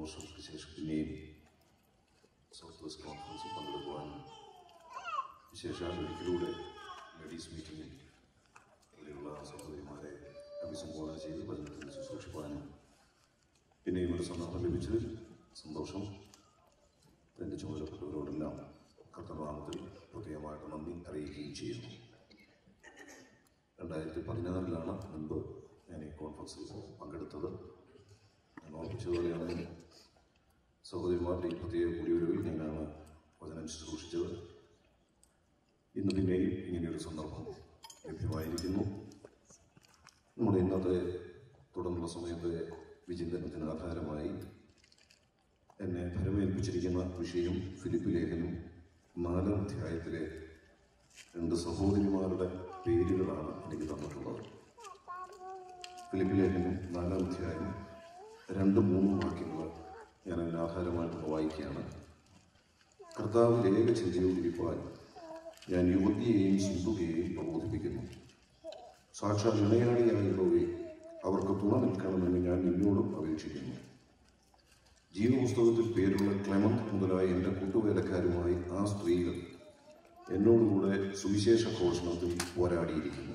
വർഷങ്ങൾക്ക് ശേഷം പിന്നെയും സൗത്ത് വെസ്റ്റ് കോൺഫറൻസിൽ പങ്കെടുക്കുവാനും വിശേഷാൽ ഒരിക്കലൂടെ ലേഡീസ് മീറ്റിംഗിൽ ഇവിടെയുള്ള സഹോദരിമാരെ അഭിസംബോധന ചെയ്ത് ഭജനത്തിൽ ശുശ്രൂഷിക്കുവാനും പിന്നെയും ഒരു സന്ദർഭം ലഭിച്ചതിൽ സന്തോഷം എൻ്റെ ചുമതലപ്പെട്ടവരോടെല്ലാം കർത്തനാമത്തിൽ പ്രത്യേകമായിട്ട് നന്ദി അറിയിക്കുകയും ചെയ്യുന്നു രണ്ടായിരത്തി പതിനാറിലാണ് മുൻപ് ഞാൻ ഈ കോൺഫറൻസിൽ പങ്കെടുത്തത് ഞാൻ ഓർപ്പിച്ചതുപോലെയാണ് സഹോദരിമാരുടെ ഈ പ്രത്യേക കൂടിയൊരുവിൽ ഞാനാണ് വചനം ശുശ്രൂഷിച്ചത് ഇന്ന് പിന്നെയും ഇങ്ങനെയൊരു സന്ദർഭം ലഭ്യമായിരിക്കുന്നു നമ്മുടെ ഇന്നത്തെ തുടർന്നുള്ള സമയത്തെ വിചിന്തനത്തിന് ആധാരമായി എന്നെ ഫലമേൽപ്പിച്ചിരിക്കുന്ന വിഷയം ഫിലിപ്പ് ലേഖനം നാലാം അധ്യായത്തിലെ രണ്ട് സഹോദരിമാരുടെ പേരുകളാണ് എനിക്ക് തന്നിട്ടുള്ളത് ഫിലിപ്പ് ലേഖനം നാലാം അധ്യായം രണ്ട് മൂന്ന് വാക്യങ്ങൾ ഞാൻ അതിന് ആധാരമായിട്ട് വായിക്കുകയാണ് കർത്താവ് ഏക ചിന്തയോടിരിക്കുവാൻ ഞാൻ യുവതിയെയും സിന്ധുകയെയും പ്രബോധിപ്പിക്കുന്നു സാക്ഷാൽ ഇണയാളിയായുള്ളവയെ അവർക്ക് തുണ നിൽക്കണമെന്ന് ഞാൻ നിന്നോടും അപേക്ഷിക്കുന്നു ജീവപുസ്തകത്തിൽ പേരുള്ള ക്ലെമന്റ് മുതലായ എൻ്റെ കൂട്ടുവേലക്കാരുമായി ആ സ്ത്രീകൾ എന്നോടുകൂടെ സുവിശേഷ ഘോഷണത്തിൽ പോരാടിയിരിക്കുന്നു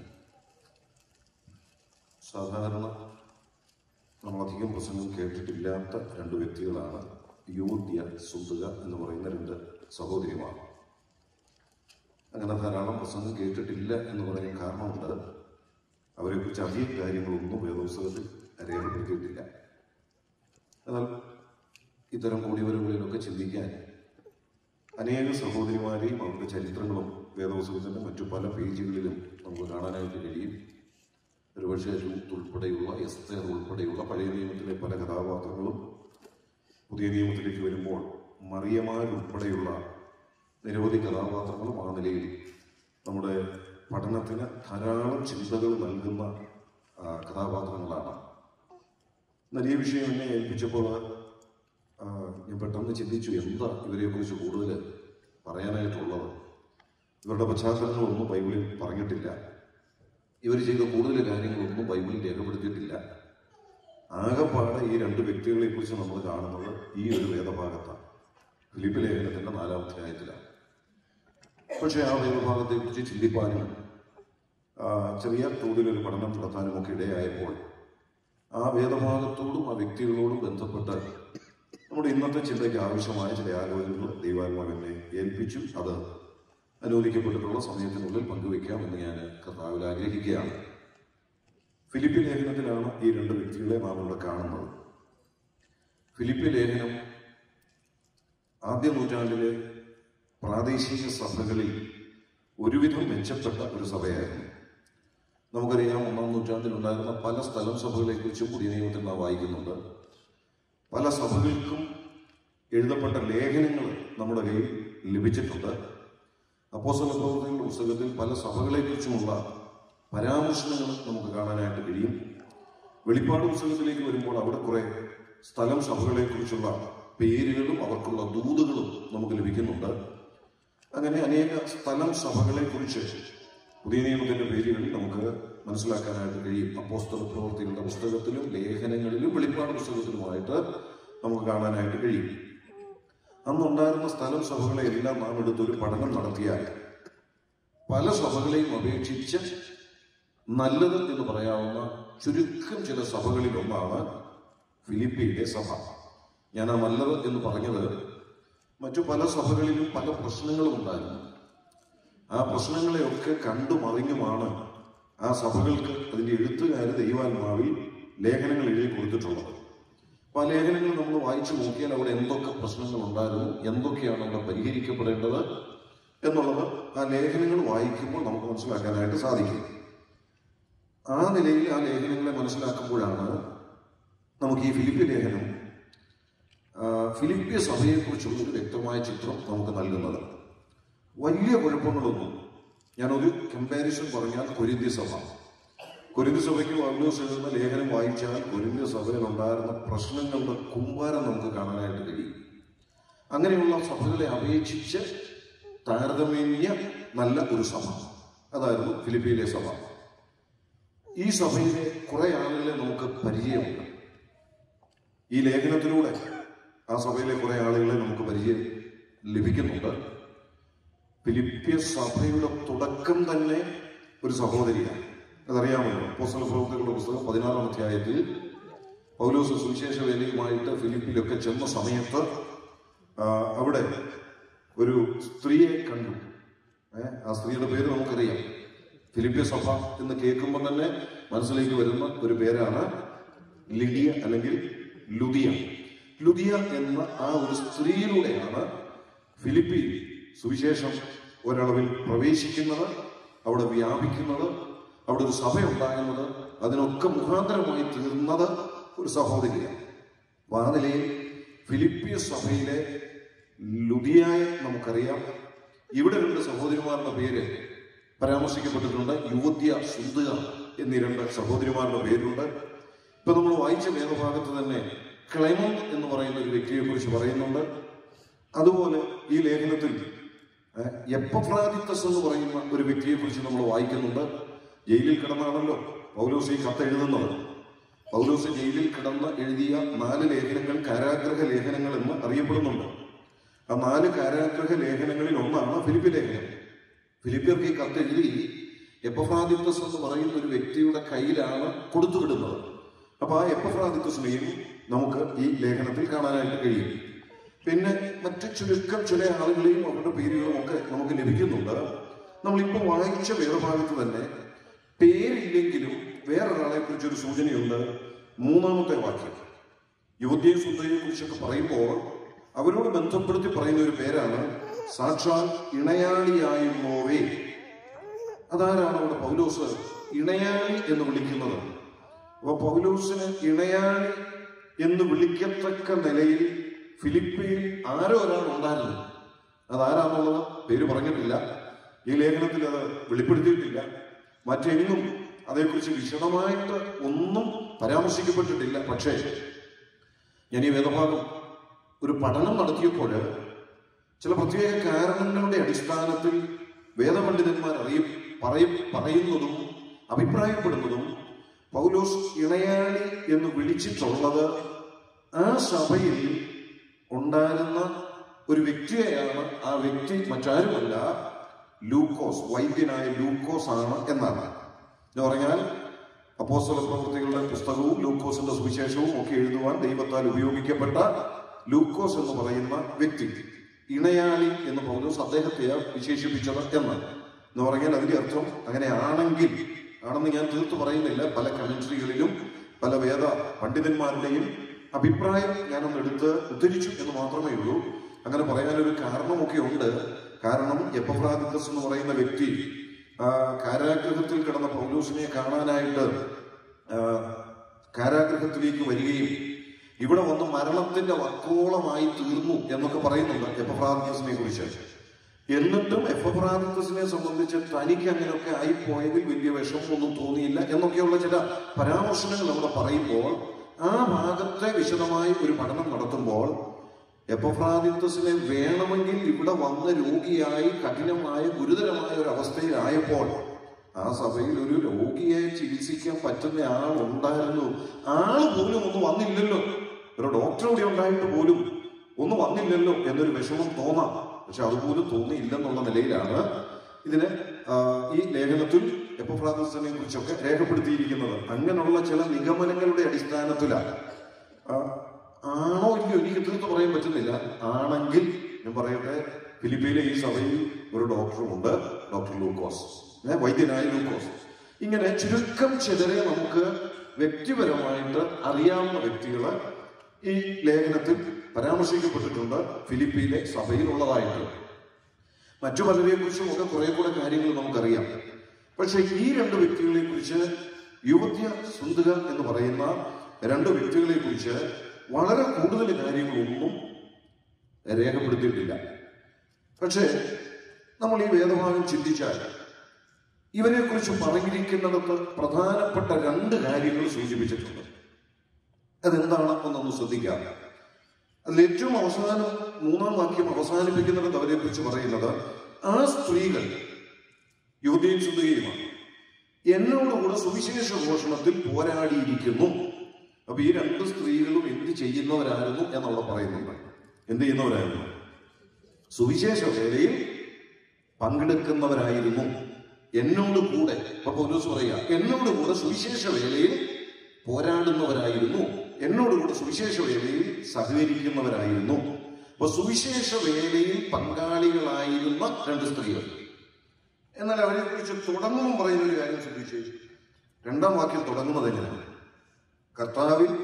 സാധാരണ നമ്മളധികം പ്രസംഗം കേട്ടിട്ടില്ലാത്ത രണ്ട് വ്യക്തികളാണ് യുവത്യ സുന്ദക എന്ന് പറയുന്ന രണ്ട് സഹോദരിമാർ അങ്ങനെ ധാരാളം പ്രസംഗം കേട്ടിട്ടില്ല എന്ന് പറയാൻ കാരണമുണ്ട് അവരെക്കുറിച്ച് അധികം കാര്യങ്ങളൊന്നും വേദോത്സവത്തിൽ രേഖപ്പെടുത്തിയിട്ടില്ല എന്നാൽ ഇത്തരം കൂടിവരവുകളിലൊക്കെ ചിന്തിക്കാൻ അനേക സഹോദരിമാരെയും അവരുടെ ചരിത്രങ്ങളും വേദോത്സവത്തിൻ്റെ മറ്റു പല പേജുകളിലും നമുക്ക് കാണാനായിട്ട് കഴിയും ഒരുപക്ഷെ രൂത്ത് ഉൾപ്പെടെയുള്ള എസ്തേർ ഉൾപ്പെടെയുള്ള പഴയ നിയമത്തിലെ പല കഥാപാത്രങ്ങളും പുതിയ നിയമത്തിലേക്ക് വരുമ്പോൾ മറിയമാരുൾപ്പെടെയുള്ള നിരവധി കഥാപാത്രങ്ങളും ആ നിലയിൽ നമ്മുടെ പഠനത്തിന് ധാരാളം ചിന്തകൾ നൽകുന്ന ആ, കഥാപാത്രങ്ങളാണ് എന്നാൽ ഈ വിഷയം എന്നെ ഏൽപ്പിച്ചപ്പോൾ ആ, ഞാൻ പെട്ടെന്ന് ചിന്തിച്ചു എന്താ ഇവരെക്കുറിച്ച് കൂടുതൽ പറയാനായിട്ടുള്ളത് ഇവരുടെ പശ്ചാത്തലങ്ങളൊന്നും ബൈബിളിൽ പറഞ്ഞിട്ടില്ല ഇവർ ചെയ്ത കൂടുതൽ കാര്യങ്ങളൊന്നും ബൈബിളിൽ രേഖപ്പെടുത്തിയിട്ടില്ല ആകെപ്പാടെ ഈ രണ്ട് വ്യക്തികളെ കുറിച്ച് നമ്മൾ കാണുന്നത് ഈ ഒരു വേദഭാഗത്താണ് ഫിലിപ്പ് ലേഖനത്തിന്റെ നാലാം അധ്യായത്തിലാണ് പക്ഷേ ആ വേദഭാഗത്തെ കുറിച്ച് ചിന്തിപ്പാനും ആ, ചെറിയ തോതിലൊരു പഠനം നടത്താനും ഒക്കെ ഇടയായപ്പോൾ ആ വേദഭാഗത്തോടും ആ വ്യക്തികളോടും ബന്ധപ്പെട്ട് നമ്മുടെ ഇന്നത്തെ ചിന്തയ്ക്ക് ആവശ്യമായ ചില ആലോചനകൾ ദൈവാത്മാവ് എന്നെ ഏൽപ്പിച്ചു അത് അനുവദിക്കപ്പെട്ടിട്ടുള്ള സമയത്തിനുള്ളിൽ പങ്കുവയ്ക്കാം എന്ന് ഞാൻ കർത്താവിൽ ആഗ്രഹിക്കുകയാണ് ഫിലിപ്പി ലേഖനത്തിലാണ് ഈ രണ്ട് വ്യക്തികളെ നാം ഇവിടെ കാണുന്നത് ഫിലിപ്പി ലേഖനം ആദ്യ നൂറ്റാണ്ടിലെ പ്രാദേശിക സഭകളിൽ ഒരുവിധം മെച്ചപ്പെട്ട ഒരു സഭയായിരുന്നു നമുക്കറിയാം ഒന്നാം നൂറ്റാണ്ടിൽ ഉണ്ടായിരുന്ന പല സ്ഥലം സഭകളെ കുറിച്ചും പുതിയ നിയമത്തിൽ നാം വായിക്കുന്നുണ്ട് പല സഭകൾക്കും എഴുതപ്പെട്ട ലേഖനങ്ങൾ നമ്മുടെ കയ്യിൽ ലഭിച്ചിട്ടുണ്ട് അപ്പോസ്തല പ്രവർത്തനങ്ങളുടെ പുസ്തകത്തിൽ പല സഭകളെക്കുറിച്ചുമുള്ള പരാമർശനങ്ങൾ നമുക്ക് കാണാനായിട്ട് കഴിയും വെളിപ്പാട് പുസ്തകത്തിലേക്ക് വരുമ്പോൾ അവിടെ കുറെ സ്ഥലം സഭകളെക്കുറിച്ചുള്ള പേരുകളും അവർക്കുള്ള ദൂതുകളും നമുക്ക് ലഭിക്കുന്നുണ്ട് അങ്ങനെ അനേക സ്ഥലം സഭകളെക്കുറിച്ച് പുതിയ നിയമത്തിന്റെ പേരുകളിൽ നമുക്ക് മനസ്സിലാക്കാനായിട്ട് കഴിയും അപ്പോസ്തല പ്രവർത്തികളുടെ പുസ്തകത്തിലും ലേഖനങ്ങളിലും വെളിപ്പാട് പുസ്തകത്തിലുമായിട്ട് നമുക്ക് കാണാനായിട്ട് കഴിയും അന്നുണ്ടായിരുന്ന സ്ഥലം സഭകളെ എല്ലാം നാം എടുത്തൊരു പഠനം നടത്തിയാൽ പല സഭകളെയും അപേക്ഷിച്ച് നല്ലത് എന്ന് പറയാവുന്ന ചുരുക്കം ചില സഭകളിൽ ഒന്നാണ് ഫിലിപ്പിയിലെ സഭ ഞാൻ ആ നല്ലത് എന്ന് പറഞ്ഞത് മറ്റു പല സഭകളിലും പല പ്രശ്നങ്ങളും ഉണ്ടായിരുന്നു ആ പ്രശ്നങ്ങളെയൊക്കെ കണ്ടു മറിഞ്ഞുമാണ് ആ സഭകൾക്ക് അതിന്റെ എഴുത്തുകാര് ദൈവാത്മാവിൽ ലേഖനങ്ങൾ എഴുതി കൊടുത്തിട്ടുള്ളത് അപ്പൊ ആ ലേഖനങ്ങൾ നമ്മൾ വായിച്ചു നോക്കിയാൽ അവിടെ എന്തൊക്കെ പ്രശ്നങ്ങൾ ഉണ്ടായിരുന്നു എന്തൊക്കെയാണ് അവിടെ പരിഹരിക്കപ്പെടേണ്ടത് എന്നുള്ളത് ആ ലേഖനങ്ങൾ വായിക്കുമ്പോൾ നമുക്ക് മനസ്സിലാക്കാനായിട്ട് സാധിക്കും ആ നിലയിൽ ആ ലേഖനങ്ങളെ മനസ്സിലാക്കുമ്പോഴാണ് നമുക്ക് ഈ ഫിലിപ്പി ലേഖനം ആ, ഫിലിപ്പിയ സഭയെക്കുറിച്ചുള്ള ഒരു വ്യക്തമായ ചിത്രം നമുക്ക് നൽകുന്നത് വലിയ കുഴപ്പങ്ങളൊന്നും ഞാനൊരു കമ്പാരിസൺ പറഞ്ഞാൽ കൊരിന്ത്യ സഭ കൊരിന്ത്യ സഭയ്ക്ക് പൗലോസ് എഴുതുന്ന ലേഖനം വായിച്ചാൽ കൊരിന്ത്യ സഭയിൽ ഉണ്ടായിരുന്ന പ്രശ്നങ്ങളുടെ കുമ്പാരം നമുക്ക് കാണാനായിട്ട് കഴിയും അങ്ങനെയുള്ള സഭകളെ അപേക്ഷിച്ച് താരതമ്യ നല്ല ഒരു സഭ അതായിരുന്നു ഫിലിപ്പിയിലെ സഭ ഈ സഭയിലെ കുറെ ആളുകളെ നമുക്ക് പരിചയമുണ്ട് ഈ ലേഖനത്തിലൂടെ ആ സഭയിലെ കുറെ ആളുകളെ നമുക്ക് പരിചയം ലഭിക്കുന്നുണ്ട് ഫിലിപ്പിയ സഭയുടെ തുടക്കം തന്നെ ഒരു സഹോദരിയാണ് അതറിയാമല്ലോ പോസ്റ്റൽ പ്രവൃത്തികളുടെ പുസ്തകം പതിനാറാം അധ്യായത്തിൽ പൗലോസ് സുവിശേഷ വേലയുമായിട്ട് ഫിലിപ്പിലൊക്കെ ചെന്ന സമയത്ത് ആ, അവിടെ ഒരു സ്ത്രീയെ കണ്ടു ഏ, ആ സ്ത്രീയുടെ പേര് നമുക്കറിയാം ഫിലിപ്പിയ സഭ എന്ന് കേൾക്കുമ്പോൾ തന്നെ മനസ്സിലേക്ക് വരുന്ന ഒരു പേരാണ് ലിഡിയ അല്ലെങ്കിൽ ലുദിയ ലുദിയ എന്ന ആ ഒരു സ്ത്രീയിലൂടെയാണ് ഫിലിപ്പി സുവിശേഷം ഒരളവിൽ പ്രവേശിക്കുന്നത് അവിടെ വ്യാപിക്കുന്നത് അവിടെ ഒരു സഭ ഉണ്ടാകുന്നത് അതിനൊക്കെ മുഖാന്തരമായി തീർന്നത് ഒരു സഹോദരിയാണ് അപ്പൊ ആ നിലയിൽ ഫിലിപ്പിയ സഭയിലെ ലുദിയായ നമുക്കറിയാം ഇവിടെ രണ്ട് സഹോദരിമാരുടെ പേര് പരാമർശിക്കപ്പെട്ടിട്ടുണ്ട് യുവത്യ സുന്ദക എന്നീ രണ്ട് സഹോദരിമാരുടെ പേരുണ്ട് ഇപ്പൊ നമ്മൾ വായിച്ച വേദഭാഗത്ത് തന്നെ ക്ലൈമൻ എന്ന് പറയുന്ന ഒരു വ്യക്തിയെ കുറിച്ച് പറയുന്നുണ്ട് അതുപോലെ ഈ ലേഖനത്തിൽ ഏഹ്, എപ്പഫ്രാദിത്തസ് എന്ന് പറയുന്ന ഒരു വ്യക്തിയെ കുറിച്ച് നമ്മൾ വായിക്കുന്നുണ്ട് ജയിലിൽ കിടന്നാണല്ലോ പൗലോസ് ഈ കത്ത് എഴുതുന്നത് പൗലോസ് ജയിലിൽ കിടന്ന് എഴുതിയ നാല് ലേഖനങ്ങൾ കാരാഗ്രഹ ലേഖനങ്ങൾ എന്ന് അറിയപ്പെടുന്നുണ്ട് ആ നാല് കാരാഗ്രഹ ലേഖനങ്ങളിൽ ഒന്നാണ് ഫിലിപ്പി ലേഖനം ഫിലിപ്പിയർക്ക് ഈ കത്ത് എഴുതി എപ്പഫ്രാദിത്തസ് എന്ന് പറയുന്ന ഒരു വ്യക്തിയുടെ കയ്യിലാണ് കൊടുത്തുവിടുന്നത് അപ്പൊ ആ എപ്പഫ്രാദിത്തസിനെയും നമുക്ക് ഈ ലേഖനത്തിൽ കാണാനായിട്ട് കഴിയും പിന്നെ മറ്റ് ചുരുക്കം ചില ആളുകളെയും അവരുടെ പേരുകളും ഒക്കെ നമുക്ക് ലഭിക്കുന്നുണ്ട് നമ്മളിപ്പോൾ വായിച്ച വേദഭാഗത്ത് തന്നെ പേരില്ലെങ്കിലും വേറൊരാളെ കുറിച്ച് ഒരു സൂചനയുണ്ട് മൂന്നാമത്തെ വാക്യം യുവതിയെ സുന്ദരിയെ കുറിച്ചൊക്കെ പറയുമ്പോൾ അവരോട് ബന്ധപ്പെടുത്തി പറയുന്ന ഒരു പേരാണ് സാക്ഷാൽ ഇണയാളിയായിരുന്നോവേ അതാരാണ് അവിടെ പൗലോസ് ഇണയാളി എന്ന് വിളിക്കുന്നത് അപ്പൊ പൗലോസിന് ഇണയാളി എന്ന് വിളിക്കത്തക്ക നിലയിൽ ഫിലിപ്പിയിൽ ആരോ ഒരാൾ ഉണ്ടായിരുന്നു അതാരാന്നുള്ളത് പേര് പറഞ്ഞിട്ടില്ല ഈ ലേഖനത്തിൽ അത് വെളിപ്പെടുത്തിയിട്ടില്ല മറ്റെങ്ങും അതേക്കുറിച്ച് വിശദമായിട്ട് ഒന്നും പരാമർശിക്കപ്പെട്ടിട്ടില്ല പക്ഷേ ഞാൻ ഈ വേദഭാഗം ഒരു പഠനം നടത്തിയപ്പോൾ ചില പ്രത്യേക കാരണങ്ങളുടെ അടിസ്ഥാനത്തിൽ വേദപണ്ഡിതന്മാർ അറിയ പറയ പറയുന്നതും അഭിപ്രായപ്പെടുന്നതും പൗലോസ് ഇണയാളി എന്ന് വിളിച്ചിട്ടുള്ളത് ആ സഭയിൽ ഉണ്ടായിരുന്ന ഒരു വ്യക്തിയെയാണ് ആ വ്യക്തി മറ്റാരുമല്ല ലൂക്കോസ് വൈദ്യനായ ലൂക്കോസ് ആണ് എന്നാണ് എന്ന് പറഞ്ഞാൽ അപ്പോസ്തല പ്രവൃത്തികളുടെ പുസ്തകവും ലൂക്കോസിന്റെ സുവിശേഷവും ഒക്കെ എഴുതുവാൻ ദൈവത്താൽ ഉപയോഗിക്കപ്പെട്ട ലൂക്കോസ് എന്ന് പറയുന്ന വ്യക്തി ഇണയാളി എന്ന് പൗലോസ് അദ്ദേഹത്തെ വിശേഷിപ്പിച്ചത് എന്ന് എന്ന് പറഞ്ഞാൽ അതിന്റെ അർത്ഥം അങ്ങനെ ആണെങ്കിൽ ആണെന്ന് ഞാൻ തീർത്തു പറയുന്നില്ല പല കമന്ററികളിലും പല വേദ പണ്ഡിതന്മാരുടെയും അഭിപ്രായം ഞാനൊന്ന് എടുത്ത് ഉദ്ധരിച്ചു എന്ന് മാത്രമേ ഉള്ളൂ അങ്ങനെ പറയാനൊരു കാരണമൊക്കെ ഉണ്ട് കാരണം എപ്പഫ്രാദിത്തസ് എന്ന് പറയുന്ന വ്യക്തി ആ, കാരാഗ്രഹത്തിൽ കിടന്ന പൗലൂസിനെ കാണാനായിട്ട് ആ, കാരാഗ്രഹത്തിലേക്ക് വരികയും ഇവിടെ വന്ന് മരണത്തിന്റെ വക്കോളമായി തീർന്നു എന്നൊക്കെ പറയുന്നുണ്ട് എപ്പഫ്രാദിത്തസിനെ കുറിച്ച് എന്നിട്ടും എഫ്രാദിത്തസിനെ സംബന്ധിച്ച് തനിക്ക് അങ്ങനെയൊക്കെ ആയിപ്പോയതിൽ വലിയ വിഷമമൊന്നും തോന്നിയില്ല എന്നൊക്കെയുള്ള ചില പരാമർശനങ്ങൾ അവിടെ പറയുമ്പോൾ ആ ഭാഗത്തെ വിശദമായി ഒരു പഠനം നടത്തുമ്പോൾ എപ്പഫ്രാദിത്തസിനെ വേണമെങ്കിൽ ഇവിടെ വന്ന രോഗിയായി കഠിനമായ ഗുരുതരമായ ഒരു അവസ്ഥയിലായപ്പോൾ ആ സഭയിൽ ഒരു രോഗിയെ ചികിത്സിക്കാൻ പറ്റുന്ന ആൾ ഉണ്ടായിരുന്നു ആള് പോലും ഒന്നും വന്നില്ലല്ലോ ഒരു ഡോക്ടർ ഇവിടെ ഉണ്ടായിട്ട് പോലും ഒന്നും വന്നില്ലല്ലോ എന്നൊരു വിഷമം തോന്നാം പക്ഷെ അതുപോലും തോന്നിയില്ലെന്നുള്ള നിലയിലാണ് ഇതിന് ആ, ഈ ലേഖനത്തിൽ എപ്പഫ്രാദിസിനെ കുറിച്ചൊക്കെ രേഖപ്പെടുത്തിയിരിക്കുന്നത് അങ്ങനെയുള്ള ചില നിഗമനങ്ങളുടെ അടിസ്ഥാനത്തിലാണ് ആ, ആണോ ഇല്ലയോ എനിക്ക് തീർത്ത് പറയാൻ പറ്റുന്നില്ല ആണെങ്കിൽ ഞാൻ പറയട്ടെ ഫിലിപ്പീനിലെ ഈ സഭയിൽ ഒരു ഡോക്ടറുമുണ്ട് ഡോക്ടർ ലൂക്കോസ് ഏ, വൈദ്യനായ ലൂക്കോസ് ഇങ്ങനെ ചുരുക്കം ചിലരെ നമുക്ക് വ്യക്തിപരമായിട്ട് അറിയാവുന്ന വ്യക്തികള് ഈ ലേഖനത്തിൽ പരാമർശിക്കപ്പെട്ടിട്ടുണ്ട് ഫിലിപ്പീനിലെ സഭയിലുള്ളതായിട്ട് മറ്റു പലരെ കുറിച്ചും ഒക്കെ കുറെ കൂടെ കാര്യങ്ങൾ നമുക്കറിയാം പക്ഷെ ഈ രണ്ട് വ്യക്തികളെ കുറിച്ച് യുവത്യ സുന്ദര എന്ന് പറയുന്ന രണ്ട് വ്യക്തികളെ കുറിച്ച് വളരെ കൂടുതൽ കാര്യങ്ങളൊന്നും രേഖപ്പെടുത്തിയിട്ടില്ല പക്ഷേ നമ്മൾ ഈ വേദഭാഗം ചിന്തിച്ചാൽ ഇവരെ കുറിച്ച് പറഞ്ഞിരിക്കുന്നിടത്ത് പ്രധാനപ്പെട്ട രണ്ട് കാര്യങ്ങൾ സൂചിപ്പിച്ചിട്ടുണ്ട് അതെന്താണ് എന്നൊന്ന് ശ്രദ്ധിക്കാം അതിൽ ഏറ്റവും അവസാനം മൂന്നാം വാക്യം അവസാനിപ്പിക്കുന്നിടത്ത് അവരെ കുറിച്ച് പറയുന്നത് ആ സ്ത്രീകൾ യുവതിയും ശുദ്ധയുമാണ് എന്നോടുകൂടെ സുവിശേഷ ഘോഷണത്തിൽ പോരാടിയിരിക്കുന്നു അപ്പൊ ഈ രണ്ട് സ്ത്രീകളും എന്ത് ഡ്യൂട്ടി ചെയ്യുന്നവരായിരുന്നു എന്നവിടെ പറയുന്നുണ്ട് എന്ത് ചെയ്യുന്നവരായിരുന്നു സുവിശേഷ വേലയിൽ പങ്കെടുക്കുന്നവരായിരുന്നു എന്നോട് കൂടെ ഇപ്പൊ പൗലോസ് പറയുക എന്നോട് കൂടെ സുവിശേഷ വേലയിൽ പോരാടുന്നവരായിരുന്നു എന്നോട് കൂടെ സുവിശേഷ വേലയിൽ സഹകരിക്കുന്നവരായിരുന്നു അപ്പൊ സുവിശേഷ വേലയിൽ പങ്കാളികളായിരുന്ന രണ്ട് സ്ത്രീകൾ എന്നാൽ അവരെ കുറിച്ച് തുടങ്ങുമ്പോൾ പറയുന്ന ഒരു കാര്യം ശ്രദ്ധിച്ചു രണ്ടാം വാക്യം തുടങ്ങുന്നത് എങ്ങനെയാണ് കർത്താവിൽ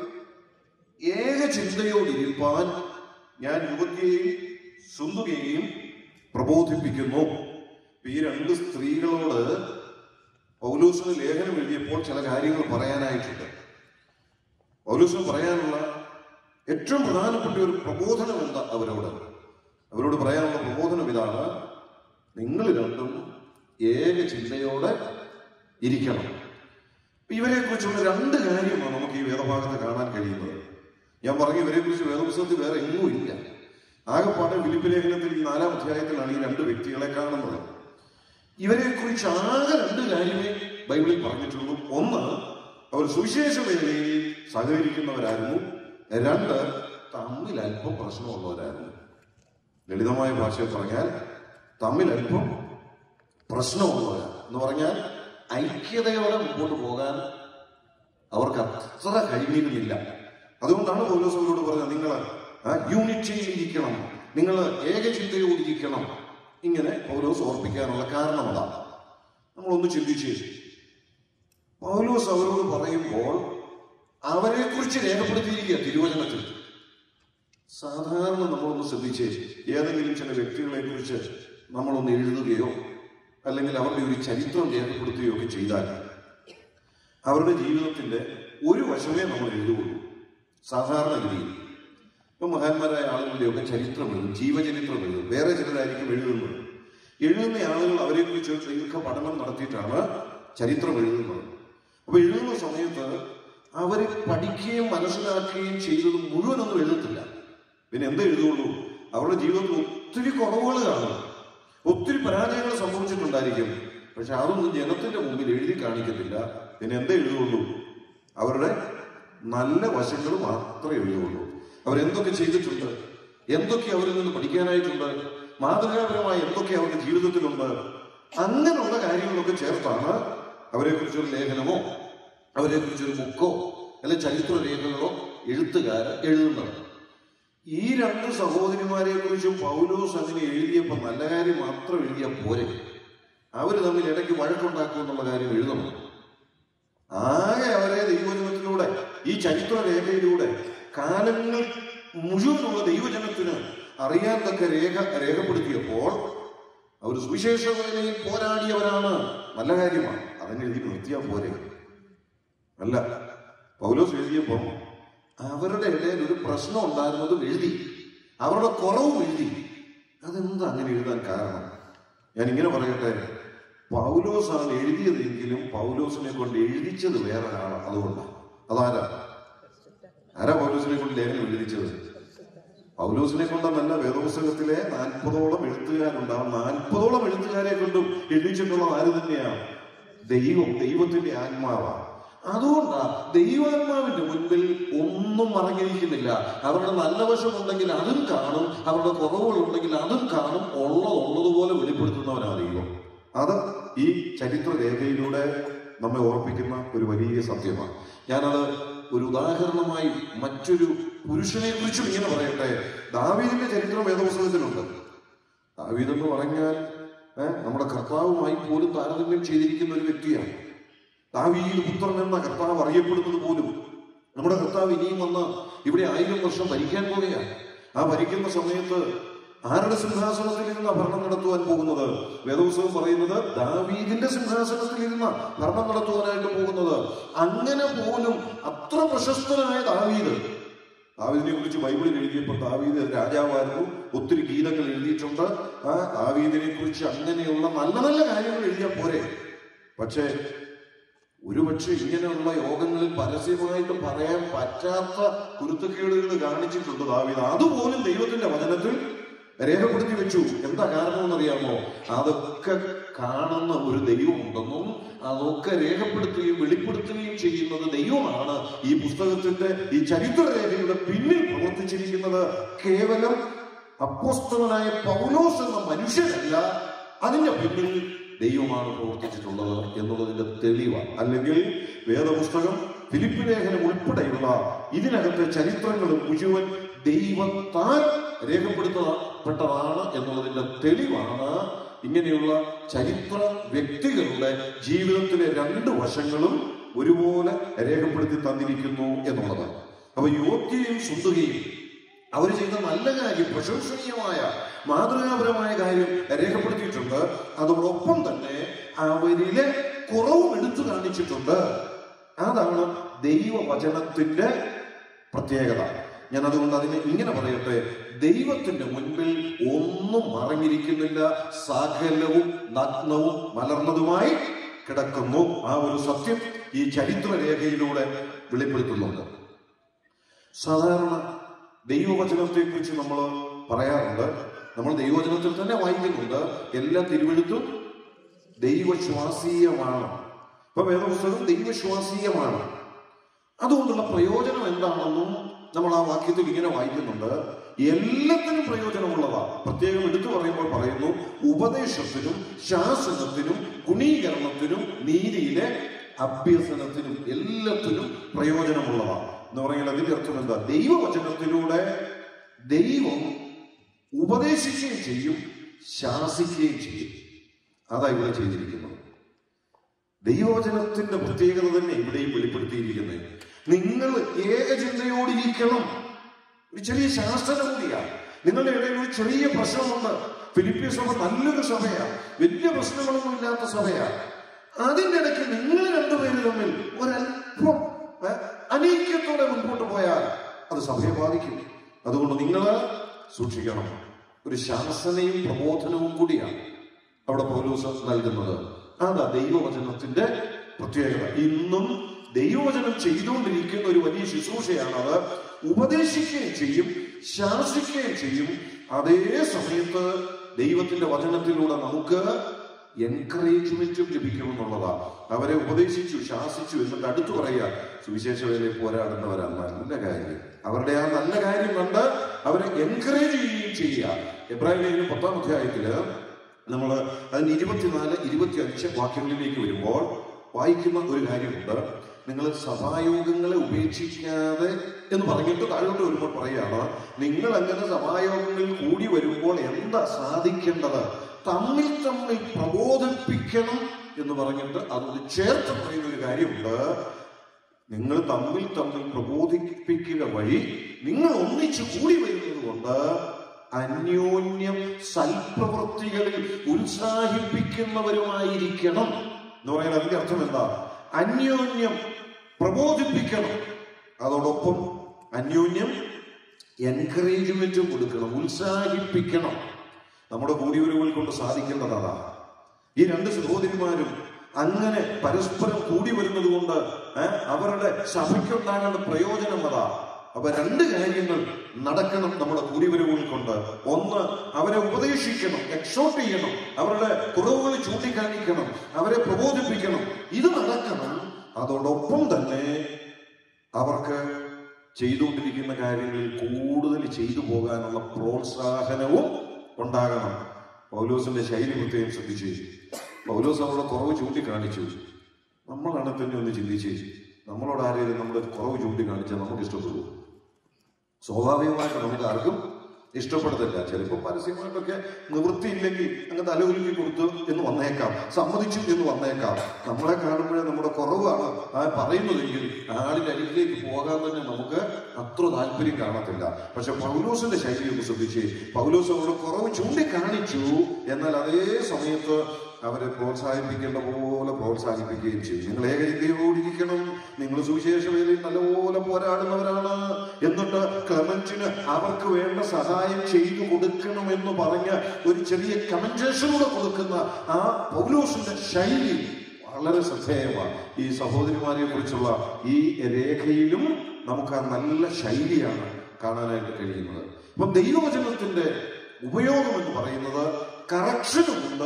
ഏക ചിന്തയോടിരിപ്പാൻ ഞാൻ യുവതിയെയും സുന്ദുകയെയും പ്രബോധിപ്പിക്കുന്നു ഇപ്പൊ ഈ രണ്ട് സ്ത്രീകളോട് പൗലൂസിന് ലേഖനം എഴുതിയപ്പോൾ ചില കാര്യങ്ങൾ പറയാനായിട്ടുണ്ട് പൗലൂസിന് പറയാനുള്ള ഏറ്റവും പ്രധാനപ്പെട്ട ഒരു പ്രബോധനം എന്താ അവരോട് അവരോട് പറയാനുള്ള പ്രബോധനം ഇതാണ് നിങ്ങൾ രണ്ടും ഏക ചിന്തയോടെ ഇരിക്കണം ഇവരെ കുറിച്ചുള്ള രണ്ട് കാര്യമാണ് നമുക്ക് ഈ വേദഭാഗത്ത് കാണാൻ കഴിയുന്നത് ഞാൻ പറഞ്ഞു ഇവരെ കുറിച്ച് വേദപുസ്തകത്തിൽ വേറെ എങ്ങും ഇല്ല ആകെപ്പാടെ ഫിലിപ്പ് ലേഖനത്തിൽ ഈ നാലാം അധ്യായത്തിലാണ് ഈ രണ്ട് വ്യക്തികളെ കാണുന്നത് ഇവരെ കുറിച്ച് ആകെ രണ്ട് കാര്യമേ ബൈബിളിൽ പറഞ്ഞിട്ടുള്ളൂ ഒന്ന് അവർ സുവിശേഷ വേലയിൽ സഹകരിക്കുന്നവരായിരുന്നു രണ്ട് തമ്മിൽ അല്പം പ്രശ്നമുള്ളവരായിരുന്നു ലളിതമായ ഭാഷയിൽ പറഞ്ഞാൽ തമ്മിൽ അല്പം പ്രശ്നമുള്ളവരാണ് എന്ന് പറഞ്ഞാൽ ഐക്യതയോടെ മുമ്പോട്ട് പോകാൻ അവർക്ക് അത്ര കഴിഞ്ഞിരുന്നില്ല അതുകൊണ്ടാണ് പൗലോസോട് പറഞ്ഞത് നിങ്ങൾ യൂണിറ്റിയിൽ ഇരിക്കണം നിങ്ങൾ ഏകചിന്തയോടിരിക്കണം ഇങ്ങനെ പൗലോസ് ഓർപ്പിക്കാനുള്ള കാരണം അതാണ് നമ്മളൊന്ന് ചിന്തിച്ച് പൗലോസ് അവരോട് പറയുമ്പോൾ അവരെ കുറിച്ച് രേഖപ്പെടുത്തിയിരിക്കുക തിരുവചനത്തിൽ സാധാരണ നമ്മളൊന്ന് ശ്രദ്ധിച്ച് ഏതെങ്കിലും ചില വ്യക്തികളെ കുറിച്ച് നമ്മളൊന്ന് എഴുതുകയോ അല്ലെങ്കിൽ അവരുടെ ഒരു ചരിത്രം രേഖപ്പെടുത്തുകയോ ഒക്കെ ചെയ്താൽ അവരുടെ ജീവിതത്തിന്റെ ഒരു വശമേ നമ്മൾ എഴുതുകയുള്ളൂ സാധാരണ ഗതിയിൽ ഇപ്പൊ മഹാന്മാരായ ആളുകളുടെയൊക്കെ ചരിത്രം എഴുതും ജീവചരിത്രം എഴുതും വേറെ ചിലരായിരിക്കും എഴുതുന്നത് എഴുതുന്ന ആളുകൾ അവരെ കുറിച്ച് ദീർഘ പഠനം നടത്തിയിട്ടാണ് ചരിത്രം എഴുതുന്നത് അപ്പൊ എഴുതുന്ന സമയത്ത് അവരെ പഠിക്കുകയും മനസ്സിലാക്കുകയും ചെയ്തത് മുഴുവനൊന്നും എഴുതത്തില്ല പിന്നെ എന്താ എഴുതുള്ളൂ അവരുടെ ജീവിതത്തിൽ ഒത്തിരി കുറവുകൾ കാണും ഒത്തിരി പരാജയങ്ങൾ സംഭവിച്ചിട്ടുണ്ടായിരിക്കും പക്ഷെ അതൊന്നും ജനത്തിന്റെ മുമ്പിൽ എഴുതി കാണിക്കത്തില്ല പിന്നെ എന്താ എഴുതുള്ളൂ അവരുടെ നല്ല വശങ്ങൾ മാത്രമേ എഴുതുള്ളൂ അവരെന്തൊക്കെ ചെയ്തിട്ടുണ്ട് എന്തൊക്കെ അവരിൽ നിന്ന് പഠിക്കാനായിട്ടുണ്ട് മാതൃകാപരമായി എന്തൊക്കെ അവരുടെ ജീവിതത്തിലുണ്ട് അങ്ങനെയുള്ള കാര്യങ്ങളൊക്കെ ചേർത്താണ് അവരെ കുറിച്ചൊരു ലേഖനമോ അവരെ കുറിച്ചൊരു ബുക്കോ അല്ലെ ചരിത്ര രേഖകളോ എഴുത്തുകാര് എഴുതുന്നത് ഈ രണ്ട് സഹോദരിമാരെ കുറിച്ചും പൗലോസ് അങ്ങനെ എഴുതിയപ്പോൾ നല്ല കാര്യം മാത്രം എഴുതിയ പോരെ അവര് തമ്മിൽ ഇടയ്ക്ക് വഴക്കുണ്ടാക്കും എന്നുള്ള കാര്യം എഴുതണം ആകെ അവരെ ദൈവജനത്തിലൂടെ ഈ ചരിത്ര രേഖയിലൂടെ കാലങ്ങൾ മുഴുവനുള്ള ദൈവജനത്തിന് അറിയാൻ തക്ക രേഖ രേഖപ്പെടുത്തിയപ്പോൾ അവർ സുവിശേഷ വേലയിൽ പോരാടിയവരാണ് നല്ല കാര്യമാണ് അതങ്ങ് എഴുതി നിർത്തിയാൽ പോരെ അല്ല പൗലോസ് എഴുതിയപ്പോൾ അവരുടെ ഇടയിൽ ഒരു പ്രശ്നം ഉണ്ടായിരുന്നതും എഴുതി അവരുടെ കുറവും എഴുതി അതെന്താ അങ്ങനെ എഴുതാൻ കാരണം ഞാൻ ഇങ്ങനെ പറയട്ടെ പൗലോസാണ് എഴുതിയതെങ്കിലും പൗലോസിനെ കൊണ്ട് എഴുതിച്ചത് വേറെ ഒരാളാണ് അതുകൊണ്ടാണ് അതാരാ ആരാ പൗലോസിനെ കൊണ്ട് ലേഖനം എഴുതിച്ചത് പൗലോസിനെ കൊണ്ടെന്നല്ല വേദപുസ്തകത്തിലെ നാൽപ്പതോളം എഴുത്തുകാരുണ്ട് ആ നാൽപ്പതോളം എഴുത്തുകാരെ കൊണ്ടും എഴുതിച്ചിട്ടുള്ള ആര് തന്നെയാണ് ദൈവം ദൈവത്തിന്റെ ആത്മാവാണ് അതുകൊണ്ടാ ദൈവാത്മാവിന്റെ മുൻപിൽ ഒന്നും മറങ്ങിയിരിക്കുന്നില്ല അവരുടെ നല്ല വശമുണ്ടെങ്കിൽ അതും കാണും അവരുടെ കുറവുകളുണ്ടെങ്കിൽ അതും കാണും ഉള്ളത് ഉള്ളതുപോലെ വെളിപ്പെടുത്തുന്നവനാണ് ദൈവം അത് ഈ ചരിത്ര രേഖയിലൂടെ നമ്മെ ഓർപ്പിക്കുന്ന ഒരു വലിയ സത്യമാണ് ഞാനത് ഒരു ഉദാഹരണമായി മറ്റൊരു പുരുഷനെ കുറിച്ചും ഇങ്ങനെ പറയട്ടെ ദാവീദിന്റെ ചരിത്രം വേദപുസ്തകത്തിലുണ്ട് ദാവീദ് എന്ന് പറഞ്ഞാൽ ഏഹ്, നമ്മുടെ കർത്താവുമായി പോലും താരതമ്യം ചെയ്തിരിക്കുന്ന ഒരു വ്യക്തിയാണ് ദാവീദ് പുത്രൻ എന്ന കർത്താവ് അറിയപ്പെടുന്നത് പോലും നമ്മുടെ കർത്താവ് ഇനിയും വന്ന് ഇവിടെ ആയിരം വർഷം ഭരിക്കാൻ പോകുകയാണ് ആ ഭരിക്കുന്ന സമയത്ത് ആരുടെ സിംഹാസനത്തിൽ ഇരുന്ന ഭരണം നടത്തുവാൻ പോകുന്നത് വേദപുസ്തകം പറയുന്നത് ദാവീദിന്റെ സിംഹാസനത്തിൽ ഇരുന്ന ഭരണം നടത്തുവാനായിട്ട് പോകുന്നത് അങ്ങനെ പോലും അത്ര പ്രശസ്തനായ ദാവീദ് ദാവീദിനെ കുറിച്ച് ബൈബിളിൽ എഴുതിയപ്പോൾ ദാവീദ് രാജാവായിരുന്നു ഒത്തിരി ഗീതങ്ങൾ എഴുതിയിട്ടുണ്ട് ആ ദാവീദിനെ കുറിച്ച് അങ്ങനെയുള്ള നല്ല നല്ല കാര്യങ്ങൾ എഴുതിയാൽ പോരെ പക്ഷേ ഒരുപക്ഷെ ഇങ്ങനെയുള്ള യോഗങ്ങളിൽ പരസ്യമായിട്ട് പറയാൻ പറ്റാത്ത കുരുത്തക്കേടുകൾ കാണിച്ചിട്ടുണ്ട് ദാവീദ് അതുപോലും ദൈവത്തിന്റെ വചനത്തിൽ രേഖപ്പെടുത്തി വെച്ചു എന്താ കാരണം എന്നറിയാമോ അതൊക്കെ കാണുന്ന ഒരു ദൈവമുണ്ടെന്നും അതൊക്കെ രേഖപ്പെടുത്തുകയും വെളിപ്പെടുത്തുകയും ചെയ്യുന്നത് ദൈവമാണ് ഈ പുസ്തകത്തിന്റെ ഈ ചരിത്രരേഖയുടെ പിന്നിൽ പ്രവർത്തിച്ചിരിക്കുന്നത് കേവലം അപ്പോസ്തലനായ പൗലോസ് എന്ന മനുഷ്യനല്ല അതിന്റെ പിന്നിൽ ദൈവമാണ് പ്രവർത്തിച്ചിട്ടുള്ളത് എന്നുള്ളതിന്റെ തെളിവാണ് അല്ലെങ്കിൽ വേദപുസ്തകം ഫിലിപ്പ് ലേഖനം ഉൾപ്പെടെയുള്ള ഇതിനകത്തെ ചരിത്രങ്ങൾ മുഴുവൻ ദൈവത്താൽ രേഖപ്പെടുത്തപ്പെട്ടതാണ് എന്നുള്ളതിന്റെ തെളിവാണ് ഇങ്ങനെയുള്ള ചരിത്ര വ്യക്തികളുടെ ജീവിതത്തിലെ രണ്ട് വശങ്ങളും ഒരുപോലെ രേഖപ്പെടുത്തി തന്നിരിക്കുന്നു എന്നുള്ളത് അപ്പൊ യോഗ്യയും സുന്ദരിയും അവർ ചെയ്ത നല്ല കാര്യം പ്രശംസനീയമായ മാതൃകാപരമായ കാര്യം രേഖപ്പെടുത്തിയിട്ടുണ്ട് അതോടൊപ്പം തന്നെ അവരിലെ കുറവും എടുത്തു കാണിച്ചിട്ടുണ്ട് അതാണ് ദൈവവചനത്തിന്റെ പ്രത്യേകത ഞാൻ അതുകൊണ്ട് അതിനെ ഇങ്ങനെ പറയട്ടെ ദൈവത്തിന്റെ മുൻപിൽ ഒന്നും മറഞ്ഞിരിക്കുന്നില്ല സകലവും നഗ്നവും മലർന്നതുമായി കിടക്കുന്നു ആ ഒരു സത്യം ഈ ചരിത്രരേഖയിലൂടെ വെളിപ്പെടുത്തുന്നുണ്ട് സാധാരണ ദൈവവചനത്തെ കുറിച്ച് നമ്മൾ പറയാറുണ്ട് നമ്മൾ ദൈവവചനത്തിൽ തന്നെ വായിക്കുന്നുണ്ട് എല്ലാ തിരുവെഴുത്തും ദൈവശ്വാസീയമാണ് ഇപ്പൊ വേദപുസ്തകം ദൈവശ്വാസീയമാണ് അതുകൊണ്ടുള്ള പ്രയോജനം എന്താണെന്നും നമ്മൾ ആ വാക്യത്തിൽ ഇങ്ങനെ വായിക്കുന്നുണ്ട് എല്ലാത്തിനും പ്രയോജനമുള്ളതാ പ്രത്യേകം എടുത്തു പറയുമ്പോൾ പറയുന്നു ഉപദേശത്തിനും ശാസനത്തിനും ഗുണീകരണത്തിനും നീതിയിലെ അഭ്യസനത്തിനും എല്ലാത്തിനും പ്രയോജനമുള്ളതാണ് എന്ന് പറഞ്ഞാൽ അതിന്റെ അർത്ഥം എന്താ ദൈവവചനത്തിലൂടെ ദൈവം ഉപദേശിക്കുകയും ചെയ്യും ശാസിക്കുകയും ചെയ്യും അതാ ഇവിടെ ചെയ്തിരിക്കുന്നത് ദൈവവചനത്തിന്റെ പ്രത്യേകത തന്നെ ഇവിടെയും വെളിപ്പെടുത്തിയിരിക്കുന്നത് നിങ്ങൾ ഏകചിന്തയോടിരിക്കണം ഒരു ചെറിയ ശാസ്ത്രം കൂടിയാണ് നിങ്ങളുടെ ഇടയിൽ ഒരു ചെറിയ പ്രശ്നമുണ്ട് ഫിലിപ്പിയ സഭ നല്ലൊരു സഭയാണ് വലിയ പ്രശ്നങ്ങളൊന്നും ഇല്ലാത്ത സഭയാണ് അതിൻ്റെ ഇടയ്ക്ക് നിങ്ങൾ രണ്ടുപേരും തമ്മിൽ ഒരല്പം ഏ, അനൈക്യത്തോടെ മുൻപോട്ട് പോയാൽ അത് സഭയെ ബാധിക്കും അതുകൊണ്ട് നിങ്ങൾ സൂക്ഷിക്കണം ഒരു ശാസനയും പ്രബോധനവും കൂടിയാണ് അവിടെ പൗലോസ് നൽകുന്നത് അതാ ദൈവവചനത്തിന്റെ പ്രത്യേകത ഇന്നും ദൈവവചനം ചെയ്തുകൊണ്ടിരിക്കുന്ന ഒരു വലിയ ശുശ്രൂഷയാണ് അത് ഉപദേശിക്കുകയും ചെയ്യും ശാസിക്കുകയും ചെയ്യും അതേ സമയത്ത് ദൈവത്തിന്റെ വചനത്തിലൂടെ നമുക്ക് എൻകറേജ്മെന്റും ലഭിക്കുമെന്നുള്ളതാ അവരെ ഉപദേശിച്ചു ശാസിച്ചു എന്നിട്ട് അടുത്തു പറയുക സുവിശേഷ വേലയിൽ പോരാടുന്നവരാ നല്ല കാര്യം അവരുടെ ആ നല്ല കാര്യം കണ്ട് അവരെ എൻകറേജ് ചെയ്യുകയും ചെയ്യുക എബ്രാഹിം ലേഖനം പത്താം അധ്യായത്തില് നമ്മൾ അതിന് ഇരുപത്തിനാല് ഇരുപത്തി അഞ്ച് വാക്യങ്ങളിലേക്ക് വരുമ്പോൾ വായിക്കുന്ന ഒരു കാര്യമുണ്ട് നിങ്ങൾ സഭായോഗങ്ങളെ ഉപേക്ഷിക്കാതെ എന്ന് പറഞ്ഞിട്ട് താഴോട്ട് വരുമ്പോൾ പറയാണ് നിങ്ങൾ അങ്ങനെ സഭായോഗങ്ങളിൽ കൂടി വരുമ്പോൾ എന്താ സാധിക്കേണ്ടത് തമ്മിൽ തമ്മിൽ പ്രബോധിപ്പിക്കണം എന്ന് പറഞ്ഞിട്ട് അതൊന്ന് ചേർത്ത് പറയുന്ന ഒരു കാര്യമുണ്ട് നിങ്ങൾ തമ്മിൽ തമ്മിൽ പ്രബോധിപ്പിക്കുക വഴി നിങ്ങൾ ഒന്നിച്ചു കൂടി വരുന്നത് കൊണ്ട് അന്യോന്യം സൽപ്രവൃത്തികളിൽ ഉത്സാഹിപ്പിക്കുന്നവരുമായിരിക്കണം എന്ന് പറയാൻ അതിന്റെ അർത്ഥം എന്താ അന്യോന്യം പ്രബോധിപ്പിക്കണം അതോടൊപ്പം അന്യോന്യം എൻകറേജ്മെന്റും കൊടുക്കണം ഉത്സാഹിപ്പിക്കണം നമ്മുടെ കൂടിയവരുകൾ കൊണ്ട് സാധിക്കേണ്ടത് അതാ ഈ രണ്ട് സഹോദരിമാരും അങ്ങനെ പരസ്പരം കൂടി വരുന്നത് കൊണ്ട് ഏഹ്, അവരുടെ സഭയ്ക്കുണ്ടാകേണ്ട പ്രയോജനം അതാ അപ്പൊ രണ്ട് കാര്യങ്ങൾ നടക്കണം നമ്മുടെ കൂടിവരവുകൾ കൊണ്ട് ഒന്ന് അവരെ ഉപദേശിക്കണം എക്സോട്ട് ചെയ്യണം അവരുടെ കുറവുകൾ ചൂണ്ടിക്കാണിക്കണം അവരെ പ്രബോധിപ്പിക്കണം ഇത് നടക്കണം അതോടൊപ്പം തന്നെ അവർക്ക് ചെയ്തുകൊണ്ടിരിക്കുന്ന കാര്യങ്ങളിൽ കൂടുതൽ ചെയ്തു പോകാനുള്ള പ്രോത്സാഹനവും ഉണ്ടാകണം പൗലോസിന്റെ ശൈലി പ്രത്യേകം ശ്രദ്ധിച്ചു പൗലോസ് അവരുടെ കുറവ് ചൂണ്ടിക്കാണിച്ചു നമ്മളാണ് തന്നെ ഒന്ന് ചിന്തിച്ച് നമ്മളോട് ആരെങ്കിലും നമ്മുടെ കുറവ് ചൂണ്ടിക്കാണിച്ചാൽ നമുക്ക് ഇഷ്ടപ്പെടും സ്വാഭാവികമായിട്ട് നമുക്ക് ആർക്കും ഇഷ്ടപ്പെടുന്നില്ല ചിലപ്പോൾ പരസ്യമായിട്ടൊക്കെ നിവൃത്തിയില്ലെങ്കിൽ അങ്ങ് തലകുലുക്കി കൊടുത്തു എന്ന് വന്നേക്കാം സമ്മതിച്ചു എന്ന് വന്നേക്കാം നമ്മളെ കാണുമ്പോഴേ നമ്മുടെ കുറവാണ് ആ പറയുന്നതെങ്കിൽ ആളിന്റെ അരികിലേക്ക് പോകാൻ തന്നെ നമുക്ക് അത്ര താല്പര്യം കാണത്തില്ല പക്ഷെ പൗലോസിന്റെ ശൈലി ഒന്ന് ശ്രദ്ധിച്ച് പൗലോസ് അവരുടെ കുറവ് ചൂണ്ടിക്കാണിച്ചു എന്നാൽ അതേ സമയത്ത് അവരെ പ്രോത്സാഹിപ്പിക്കേണ്ട പോലെ പ്രോത്സാഹിപ്പിക്കുകയും ചെയ്യും നിങ്ങൾ ഏകചിന്തയോടിരിക്കണം നിങ്ങൾ സുവിശേഷ വേലയിൽ നല്ലപോലെ പോരാടുന്നവരാണ് എന്നിട്ട് ക്ലമന്റിന് അവർക്ക് വേണ്ട സഹായം ചെയ്തു കൊടുക്കണമെന്ന് പറഞ്ഞ് ഒരു ചെറിയ കമന്റേഷൻ കൂടെ കൊടുക്കുന്ന ആ പൗലോസിന്റെ ശൈലി വളരെ ശ്രദ്ധേയമാണ് ഈ സഹോദരിമാരെ കുറിച്ചുള്ള ഈ രേഖയിലും നമുക്ക് ആ നല്ല ശൈലിയാണ് കാണാനായിട്ട് കഴിയുന്നത് അപ്പൊ ദൈവവചനത്തിന്റെ ഉപയോഗം എന്ന് പറയുന്നത് കറക്ഷനുമുണ്ട്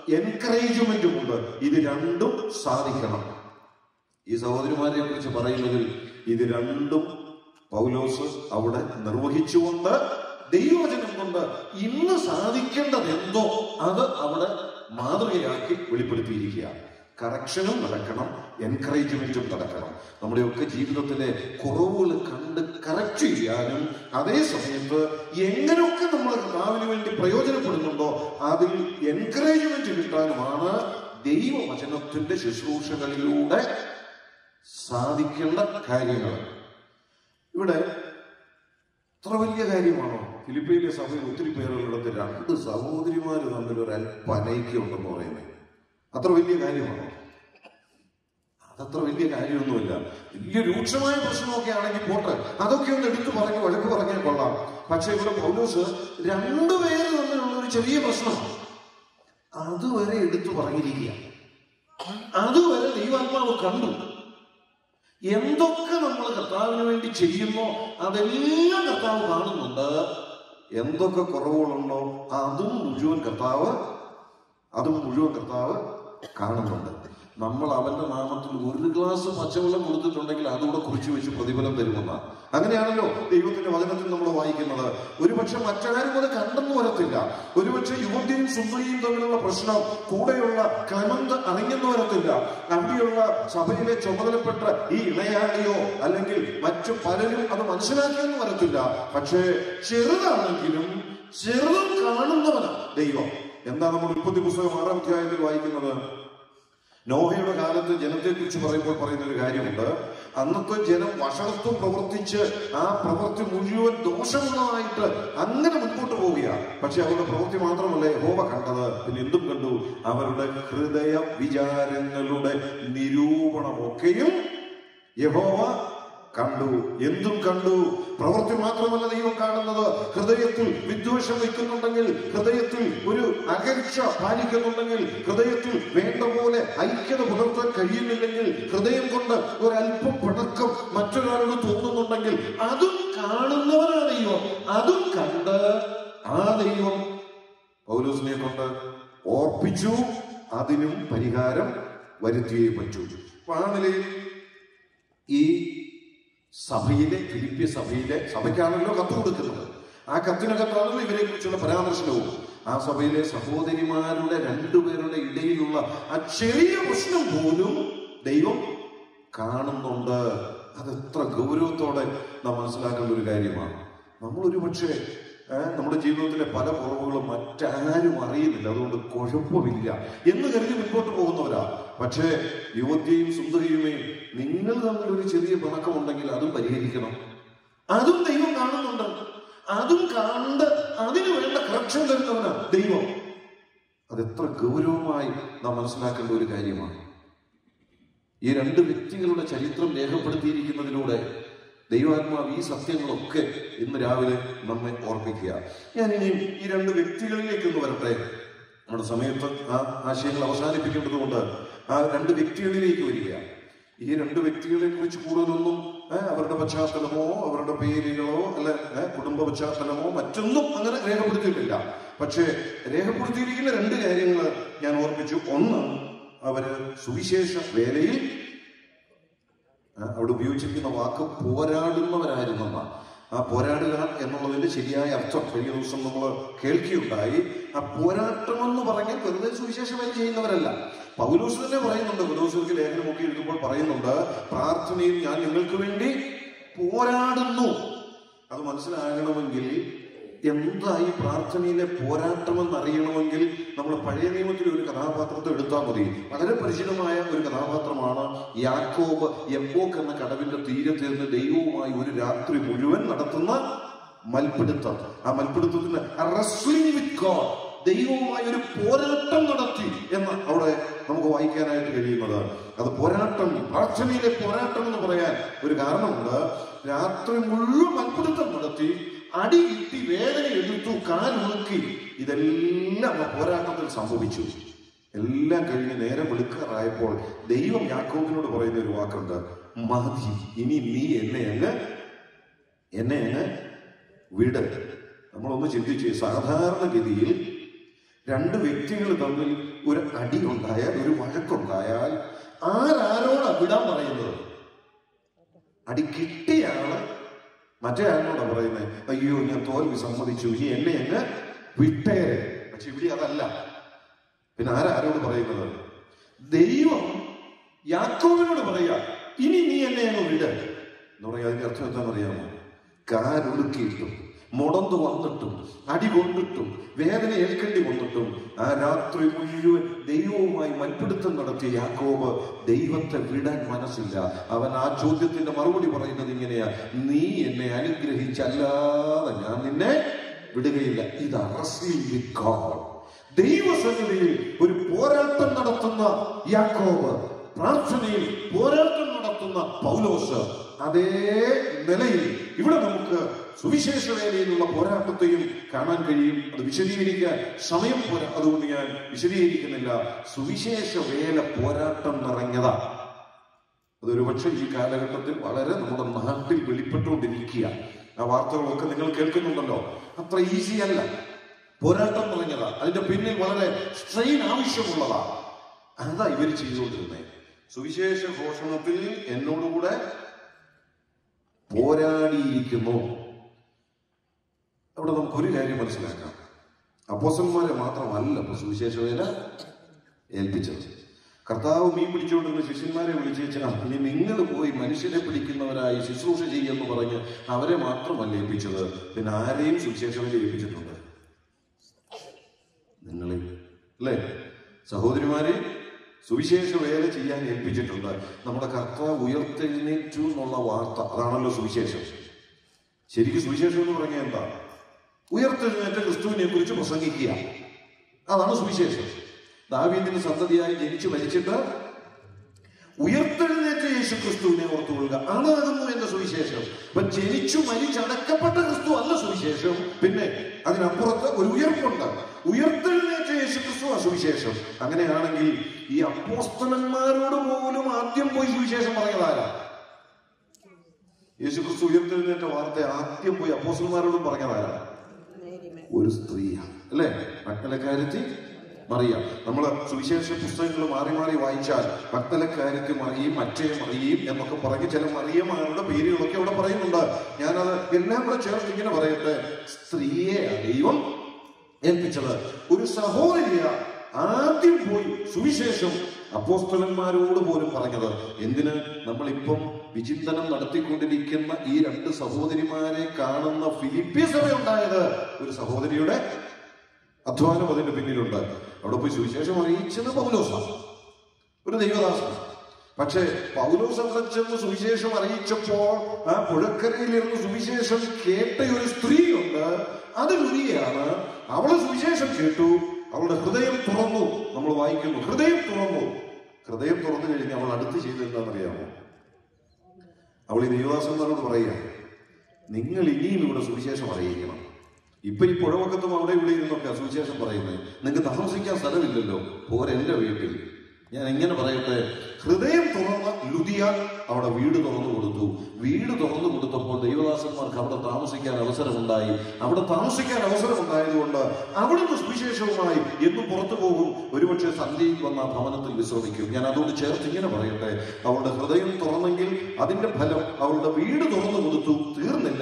എൻകറേജ്മെന്റും ഉണ്ട് ഇത് രണ്ടും സാധിക്കണം ഈ സഹോദരിമാരെ കുറിച്ച് പറയുന്നതിൽ ഇത് രണ്ടും പൗലോസ് അവിടെ നിർവഹിച്ചുകൊണ്ട് ദൈവവചനം കൊണ്ട് ഇന്ന് സാധിക്കേണ്ടത് എന്തോ അത് അവിടെ മാതൃകയാക്കി വെളിപ്പെടുത്തിയിരിക്കുകയാണ് കറക്ഷനും നടക്കണം എൻകറേജ്മെന്റും നടക്കണം നമ്മുടെയൊക്കെ ജീവിതത്തിലെ കുറവുകൾ കണ്ട് കറക്റ്റ് ചെയ്യാനും അതേ സമയത്ത് എങ്ങനെയൊക്കെ നമ്മൾ കർത്താവിന് വേണ്ടി പ്രയോജനപ്പെടുന്നുണ്ടോ അതിൽ എൻകറേജ്മെന്റ് കിട്ടാനുമാണ് ദൈവവചനത്തിന്റെ ശുശ്രൂഷകളിലൂടെ സാധിക്കേണ്ട കാര്യങ്ങൾ ഇവിടെ അത്ര വലിയ കാര്യമാണോ ഫിലിപ്പയിലെ സഭയിൽ ഒത്തിരി പേരുള്ളിടത്ത് രണ്ട് സഹോദരിമാർ തമ്മിൽ ഒരു അല്പനൈക്യം ഉണ്ടെന്ന് പറയുന്നത് അത്ര വലിയ കാര്യമാണോ അതത്ര വലിയ കാര്യമൊന്നുമില്ല വലിയ രൂക്ഷമായ പ്രശ്നമൊക്കെ ആണെങ്കിൽ പോട്ടെ അതൊക്കെ ഒന്ന് എടുത്തു പറഞ്ഞ് വഴക്ക് പറഞ്ഞാൽ കൊള്ളാം പക്ഷെ ഇവിടെ പൗലോസ് രണ്ടുപേര് തമ്മിലുള്ള ഒരു ചെറിയ പ്രശ്നം അതുവരെ എടുത്തു പറഞ്ഞിരിക്കുക അതുവരെ ദൈവാത്മാവ് കണ്ടു എന്തൊക്കെ നമ്മൾ കർത്താവിന് വേണ്ടി ചെയ്യുന്നോ അതെല്ലാം കർത്താവ് കാണുന്നുണ്ട് എന്തൊക്കെ കുറവുകളുണ്ടോ അതും മുഴുവൻ കർത്താവ് അതും മുഴുവൻ കർത്താവ് കാണുന്നുണ്ട് നമ്മൾ അവന്റെ നാമത്തിൽ ഒരു ഗ്ലാസ് പച്ചവെള്ളം കൊടുത്തിട്ടുണ്ടെങ്കിൽ അതുകൂടെ കുറിച്ച് വെച്ച് പ്രതിഫലം തരുമെന്നാണ് അങ്ങനെയാണല്ലോ ദൈവത്തിന്റെ വചനത്തിൽ നമ്മൾ വായിക്കുന്നത് ഒരുപക്ഷെ മറ്റാരും അത് കണ്ടെന്ന് വരത്തില്ല ഒരുപക്ഷെ യുവതിയും സുന്ദരിയും തമ്മിലുള്ള പ്രശ്നം കൂടെയുള്ള ക്ലമന്ത് അറിഞ്ഞെന്ന് വരത്തില്ല അവിടെയുള്ള സഭയിലെ ചുമതലപ്പെട്ട ഈ ഇണയാളിയോ അല്ലെങ്കിൽ മറ്റു പലരും അത് മനസ്സിലാക്കിയെന്ന് വരത്തില്ല പക്ഷേ ചെറുതാണെങ്കിലും ചെറുതും കാണുന്നവനാണ് ദൈവം എന്താ നമ്മൾ ഉൽപ്പത്തി പുസ്തകം ആറാം അധ്യായത്തിൽ വായിക്കുന്നത് നോഹയുടെ കാലത്ത് ജനത്തെക്കുറിച്ച് പറയുമ്പോൾ പറയുന്ന ഒരു കാര്യമുണ്ട് അന്നത്തെ ജനം വഷളത്വം പ്രവർത്തിച്ച് ആ പ്രവൃത്തി മുഴുവൻ ദോഷമുള്ളതായിട്ട് അങ്ങനെ മുൻപോട്ട് പോവുകയാണ് പക്ഷെ അവരുടെ പ്രവൃത്തി മാത്രമല്ല യഹോവ കണ്ടത് പിന്നെ എന്തും കണ്ടു അവരുടെ ഹൃദയ വിചാരങ്ങളുടെ നിരൂപണമൊക്കെയും യഹോവ കണ്ടു എന്തും കണ്ടു പ്രവൃത്തി മാത്രമല്ല ദൈവം കാണുന്നത് ഹൃദയത്തിൽ വിദ്വേഷം വയ്ക്കുന്നുണ്ടെങ്കിൽ ഹൃദയത്തിൽ ഒരു അകർച്ച പാലിക്കുന്നുണ്ടെങ്കിൽ ഹൃദയത്തിൽ വേണ്ട പോലെ ഐക്യത പുലർത്താൻ കഴിയുന്നില്ലെങ്കിൽ ഹൃദയം കൊണ്ട് ഒരല്പം പിണക്കം മറ്റൊരാളോട് തോന്നുന്നുണ്ടെങ്കിൽ അതും കാണുന്നവനാ ദൈവം അതും കണ്ട് ആ ദൈവം പൗലോസിനെ കൊണ്ട് ഓർപ്പിച്ചു അതിനും പരിഹാരം വരുത്തിയേ പറ്റൂ അപ്പൊ ആ നിലയിൽ ഈ സഭയിലെ ഫിലിപ്പിയ സഭയിലെ സഭയ്ക്കാണല്ലോ കത്ത് കൊടുക്കുന്നത് ആ കത്തിനകത്താണല്ലോ ഇവരെ കുറിച്ചുള്ള പരാമർശനവും ആ സഭയിലെ സഹോദരിമാരുടെ രണ്ടുപേരുടെ ഇടയിലുള്ള ആ ചെറിയ പ്രശ്നം പോലും ദൈവം കാണുന്നുണ്ട് അതെത്ര ഗൗരവത്തോടെ നാം മനസ്സിലാക്കേണ്ട ഒരു കാര്യമാണ് നമ്മൾ ഒരു പക്ഷേ ഏഹ്, നമ്മുടെ ജീവിതത്തിലെ പല കുറവുകളും മറ്റാരും അറിയുന്നില്ല അതുകൊണ്ട് കുഴപ്പമില്ല എന്ന് കരുതി മുൻപോട്ട് പോകുന്നവരാ പക്ഷേ യുവതിയും സുന്ദരിയുമേ നിങ്ങൾ തമ്മിൽ ഒരു ചെറിയ പിണക്കമുണ്ടെങ്കിൽ അതും പരിഹരിക്കണം അതും ദൈവം കാണുന്നുണ്ട് അതും കണ്ട് അതിന് വേണ്ട കറക്ഷൻ തരുന്നവനാ ദൈവം അതെത്ര ഗൗരവമായി നാം മനസ്സിലാക്കേണ്ട ഒരു കാര്യമാണ് ഈ രണ്ട് വ്യക്തികളുടെ ചരിത്രം രേഖപ്പെടുത്തിയിരിക്കുന്നതിലൂടെ ദൈവാത്മാവ് ഈ സത്യങ്ങളൊക്കെ ഇന്ന് രാവിലെ നമ്മെ ഓർപ്പിക്കുക ഞാൻ ഇനി ഈ രണ്ട് വ്യക്തികളിലേക്ക് ഒന്ന് വരട്ടെ നമ്മുടെ സമയത്ത് ആ ആശയങ്ങൾ അവസാനിപ്പിക്കേണ്ടതുകൊണ്ട് ആ രണ്ട് വ്യക്തികളിലേക്ക് വരിക ഈ രണ്ട് വ്യക്തികളെ കുറിച്ച് കൂടുതലൊന്നും ഏ, അവരുടെ പശ്ചാത്തലമോ അവരുടെ പേരുകളോ അല്ല ഏ, കുടുംബ പശ്ചാത്തലമോ മറ്റൊന്നും അങ്ങനെ രേഖപ്പെടുത്തിയിട്ടില്ല പക്ഷേ രേഖപ്പെടുത്തിയിരിക്കുന്ന രണ്ട് കാര്യങ്ങൾ ഞാൻ ഓർപ്പിച്ചു ഒന്ന് അവര് സുവിശേഷ വേലയിൽ ആ, അവിടെ ഉപയോഗിച്ചിരിക്കുന്ന വാക്ക് പോരാടുന്നവരായിരുന്നെന്നാണ് ആ പോരാടുക എന്നുള്ളതിന്റെ ശരിയായ അർത്ഥം കഴിഞ്ഞ ദിവസം നമ്മൾ കേൾക്കുകയുണ്ടായി ആ പോരാട്ടം എന്ന് പറഞ്ഞാൽ വെറുതെ സുവിശേഷമായി ചെയ്യുന്നവരല്ല പൗലൂസ് തന്നെ പറയുന്നുണ്ട് പൗലൂസിലേക്ക് ലേഖനമൊക്കെ എഴുതുമ്പോൾ പറയുന്നുണ്ട് പ്രാർത്ഥനയിൽ ഞാൻ നിങ്ങൾക്ക് വേണ്ടി പോരാടുന്നു അത് മനസ്സിലാകണമെങ്കിൽ എന്താ ഈ പ്രാർത്ഥനയിലെ പോരാട്ടമെന്ന് അറിയണമെങ്കിൽ നമ്മൾ പഴയ നിയമത്തിൽ ഒരു കഥാപാത്രത്തെ എടുത്താൽ മതി വളരെ പരിചിതമായ ഒരു കഥാപാത്രമാണ് യാക്കോബ് എപ്പോക്ക് എന്ന കടവിന്റെ തീരത്തിരുന്ന് ദൈവവുമായി ഒരു രാത്രി മുഴുവൻ നടത്തുന്ന മൽപ്പിടുത്തം ആ മൽപ്പിടുത്തത്തിന് റെസ്ലിംഗ് വിത്ത് ഗോഡ് ദൈവവുമായി ഒരു പോരാട്ടം നടത്തി എന്ന് അവിടെ നമുക്ക് വായിക്കാനായിട്ട് കഴിയുന്നത് അത് പോരാട്ടം പ്രാർത്ഥനയിലെ പോരാട്ടം എന്ന് പറയാൻ ഒരു കാരണമുണ്ട് രാത്രി മുഴുവൻ മൽപ്പിടുത്തം നടത്തി അടി കിട്ടി വേദന എടുത്തു കാലുളുക്കി ഇതെല്ലാം ആ പോരാട്ടത്തിൽ സംഭവിച്ചു എല്ലാം കഴിഞ്ഞ് നേരം വെളുക്കാറായപ്പോൾ ദൈവം യാക്കോബിനോട് പറയുന്ന ഒരു വാക്കുണ്ട് മതി ഇനി നീ എന്നെ അങ്ങ് എന്നെ അങ്ങ് വിട് നമ്മളൊന്ന് ചിന്തിച്ച് സാധാരണഗതിയിൽ രണ്ട് വ്യക്തികൾ തമ്മിൽ ഒരു അടി ഉണ്ടായാൽ ഒരു വഴക്കുണ്ടായാൽ ആരാരോടാ വിടാൻ പറയുന്നത് അടി കിട്ടിയാണ് മറ്റേ ആളിനോടാ പറയുന്നത് അയ്യോ ഞാൻ തോൽവി സമ്മതിച്ചു ഇനി എന്നെ അങ്ങ് വിട്ടേരെ പക്ഷെ ഇവിടെ അതല്ല പിന്നെ ആരാരോട് പറയുന്നത് ദൈവം യാക്കോബിനോട് പറയാ ഇനി നീ എന്നെ അങ്ങ് വിട് എന്ന് പറയാ അതിന്റെ അർത്ഥം എന്താണെന്നറിയാമോ കാലൊടുക്കിയിട്ടും മുടന്തു വന്നിട്ടും അടി കൊണ്ടിട്ടും വേദന ഏൽക്കേണ്ടി വന്നിട്ടും ആ രാത്രി മുഴുവൻ ദൈവവുമായി മൽപ്പിടുത്തം നടത്തിയ യാക്കോബ് ദൈവത്തെ വിടാൻ മനസ്സില്ല അവൻ ആ ചോദ്യത്തിന്റെ മറുപടി പറയുന്നത് ഇങ്ങനെയാ നീ എന്നെ അനുഗ്രഹിച്ചല്ലാതെ ഞാൻ നിന്നെ വിടുകയില്ല ഇത് റസ്ലിംഗ് വിത്ത് ഗോഡ് ദൈവസന്നിധിയിൽ ഒരു പോരാട്ടം നടത്തുന്ന യാക്കോബ് പ്രാർത്ഥനയിൽ പോരാട്ടം നടത്തുന്ന പൗലോസ് അതേ നിലയിൽ ഇവിടെ നമുക്ക് സുവിശേഷ വേലയിലുള്ള പോരാട്ടത്തെയും കാണാൻ കഴിയും അത് വിശദീകരിക്കാൻ സമയം പോരാ അതുകൊണ്ട് ഞാൻ വിശദീകരിക്കുന്നില്ല സുവിശേഷ വേല പോരാട്ടം നിറഞ്ഞതാ അതൊരു പക്ഷേ ഈ കാലഘട്ടത്തിൽ വളരെ നമ്മുടെ നാട്ടിൽ വെളിപ്പെട്ടുകൊണ്ടിരിക്കുക ആ വാർത്തകളൊക്കെ നിങ്ങൾ കേൾക്കുന്നുണ്ടല്ലോ അത്ര ഈസി അല്ല പോരാട്ടം നിറഞ്ഞതാ അതിന്റെ പിന്നിൽ വളരെ സ്ട്രെയിൻ ആവശ്യമുള്ളതാ അതാ ഇവർ ചെയ്തുകൊണ്ടിരുന്നത് സുവിശേഷ ഘോഷണത്തിൽ എന്നോടുകൂടെ പോരാടിയിരിക്കുന്നു അവിടെ നമുക്ക് ഒരു കാര്യം മനസ്സിലാക്കാം അപ്പോസന്മാരെ മാത്രമല്ല ഇപ്പൊ സുവിശേഷ വേല ഏൽപ്പിച്ചത് കർത്താവ് മീൻ പിടിച്ചുകൊണ്ടിരുന്ന ശിഷ്യന്മാരെ വിളിച്ചേച്ച് "ആ, ഇനി നിങ്ങൾ പോയി മനുഷ്യരെ പിടിക്കുന്നവരായി ശുശ്രൂഷ ചെയ്യുമെന്ന് പറഞ്ഞ് അവരെ മാത്രമല്ല ഏൽപ്പിച്ചത് പിന്നെ ആരെയും സുവിശേഷ വേല ഏൽപ്പിച്ചിട്ടുണ്ട് നിങ്ങളെ അല്ലേ സഹോദരിമാരെ സുവിശേഷ വേല ചെയ്യാൻ ഏൽപ്പിച്ചിട്ടുണ്ട് നമ്മുടെ കർത്താവ് ഉയർത്തെഴുന്നേറ്റു എന്നുള്ള വാർത്ത അതാണല്ലോ സുവിശേഷം ശരിക്കും സുവിശേഷം എന്ന് പറഞ്ഞാൽ എന്താ ഉയർത്തെഴുന്നേറ്റ ക്രിസ്തുവിനെ കുറിച്ച് പ്രസംഗിക്കുക അതാണ് സുവിശേഷം ദാവീദിന് സന്തതിയായി ജനിച്ചു മരിച്ചിട്ട് ഉയർത്തെഴുന്നേറ്റ യേശു ക്രിസ്തുവിനെ ഓർത്തുകൊള്ളുക അതാകുന്നു എന്റെ സുവിശേഷം അപ്പൊ ജനിച്ചു മരിച്ചടക്കപ്പെട്ട ക്രിസ്തു അല്ല സുവിശേഷം പിന്നെ അതിനപ്പുറത്ത് ഒരു ഉയർപ്പുണ്ട് ഉയർത്തെഴുന്നേറ്റ യേശു ക്രിസ്തു ആ സുവിശേഷം അങ്ങനെയാണെങ്കിൽ ഈ അപ്പോസ്തലന്മാരോട് പോലും ആദ്യം പോയി സുവിശേഷം പറഞ്ഞതാരാ യേശു ക്രിസ്തു ഉയർത്തെഴുന്നേറ്റ വാർത്ത ആദ്യം പോയി അപ്പോസ്റ്റലന്മാരോടും പറഞ്ഞതാരാ ഒരു സ്ത്രീയാണ് അല്ലേ മക്കളക്കാരത്തി മറിയ നമ്മൾ സുവിശേഷ പുസ്തകങ്ങൾ മാറി മാറി വായിച്ചാൽ ഭക്തലക്കാരത്തി മറിയും മറ്റേ മറിയും എന്നൊക്കെ പറഞ്ഞ് ചില മറിയമാരുടെ പേരുകളൊക്കെ അവിടെ പറയുന്നുണ്ട് ഞാനത് എല്ലാം കൂടെ ചേർത്ത് ഇങ്ങനെ പറയട്ടെ സ്ത്രീയെ ദൈവം ഏൽപ്പിച്ചത് ഒരു സഹോദരിയ ആദ്യം പോയി സുവിശേഷം അപ്പോസ്തലന്മാരോട് പോലും പറഞ്ഞത് എന്തിന് നമ്മളിപ്പം വിചിന്തനം നടത്തിക്കൊണ്ടിരിക്കുന്ന ഈ രണ്ട് സഹോദരിമാരെ കാണുന്ന ഫിലിപ്പി സഭ ഉണ്ടായത് ഒരു സഹോദരിയുടെ അധ്വാനം അതിന്റെ പിന്നിലുണ്ട് അവിടെ പോയി സുവിശേഷം അറിയിച്ചത് പൗലോസാണ് ഒരു ദൈവദാസൻ പക്ഷേ പൗലോസ് അവിടെ ചെന്ന് സുവിശേഷം അറിയിച്ചപ്പോൾ ആ പുഴക്കരയിലിരുന്ന് സുവിശേഷം കേട്ട ഒരു സ്ത്രീയുണ്ട് അത് ലുരിയാണ് അവള് സുവിശേഷം കേട്ടു അവളുടെ ഹൃദയം തുറന്നു നമ്മൾ വായിക്കുന്നു ഹൃദയം തുറന്നു ഹൃദയം തുറന്നു കഴിഞ്ഞ് അവൾ അടുത്ത് ചെയ്ത് എന്താണെന്നറിയാമോ അവൾ ഈ ദൈവദാസന്മാരോട് പറയുക നിങ്ങൾ ഇനിയും ഇവിടെ സുവിശേഷം അറിയിക്കണം ഇപ്പൊ ഈ പുഴവക്കത്തും അവിടെ ഇവിടെ ഇരുന്നൊക്കെ സുവിശേഷം പറയുന്നത് നിങ്ങൾക്ക് താമസിക്കാൻ സ്ഥലമില്ലല്ലോ പോരെന്റെ വീട്ടിൽ ഞാൻ എങ്ങനെ പറയട്ടെ ഹൃദയം തുറന്ന ലുദിയ അവിടെ വീട് തുറന്നു കൊടുത്തു വീട് തുറന്നു കൊടുത്തപ്പോൾ ദൈവദാസന്മാർക്ക് അവിടെ താമസിക്കാൻ അവസരമുണ്ടായി അവിടെ താമസിക്കാൻ അവസരമുണ്ടായതുകൊണ്ട് അവിടുന്ന് സുവിശേഷവുമായി എന്നും പുറത്തു പോകും ഒരുപക്ഷെ സന്ധ്യയിൽ വന്ന ആ ഭവനത്തിൽ വിശ്രമിക്കും ഞാൻ അതോട് ചേർത്ത് ഇങ്ങനെ പറയട്ടെ അവളുടെ ഹൃദയം തുറന്നെങ്കിൽ അതിന്റെ ഫലം അവളുടെ വീട് തുറന്നു കൊടുത്തു തീർന്നില്ല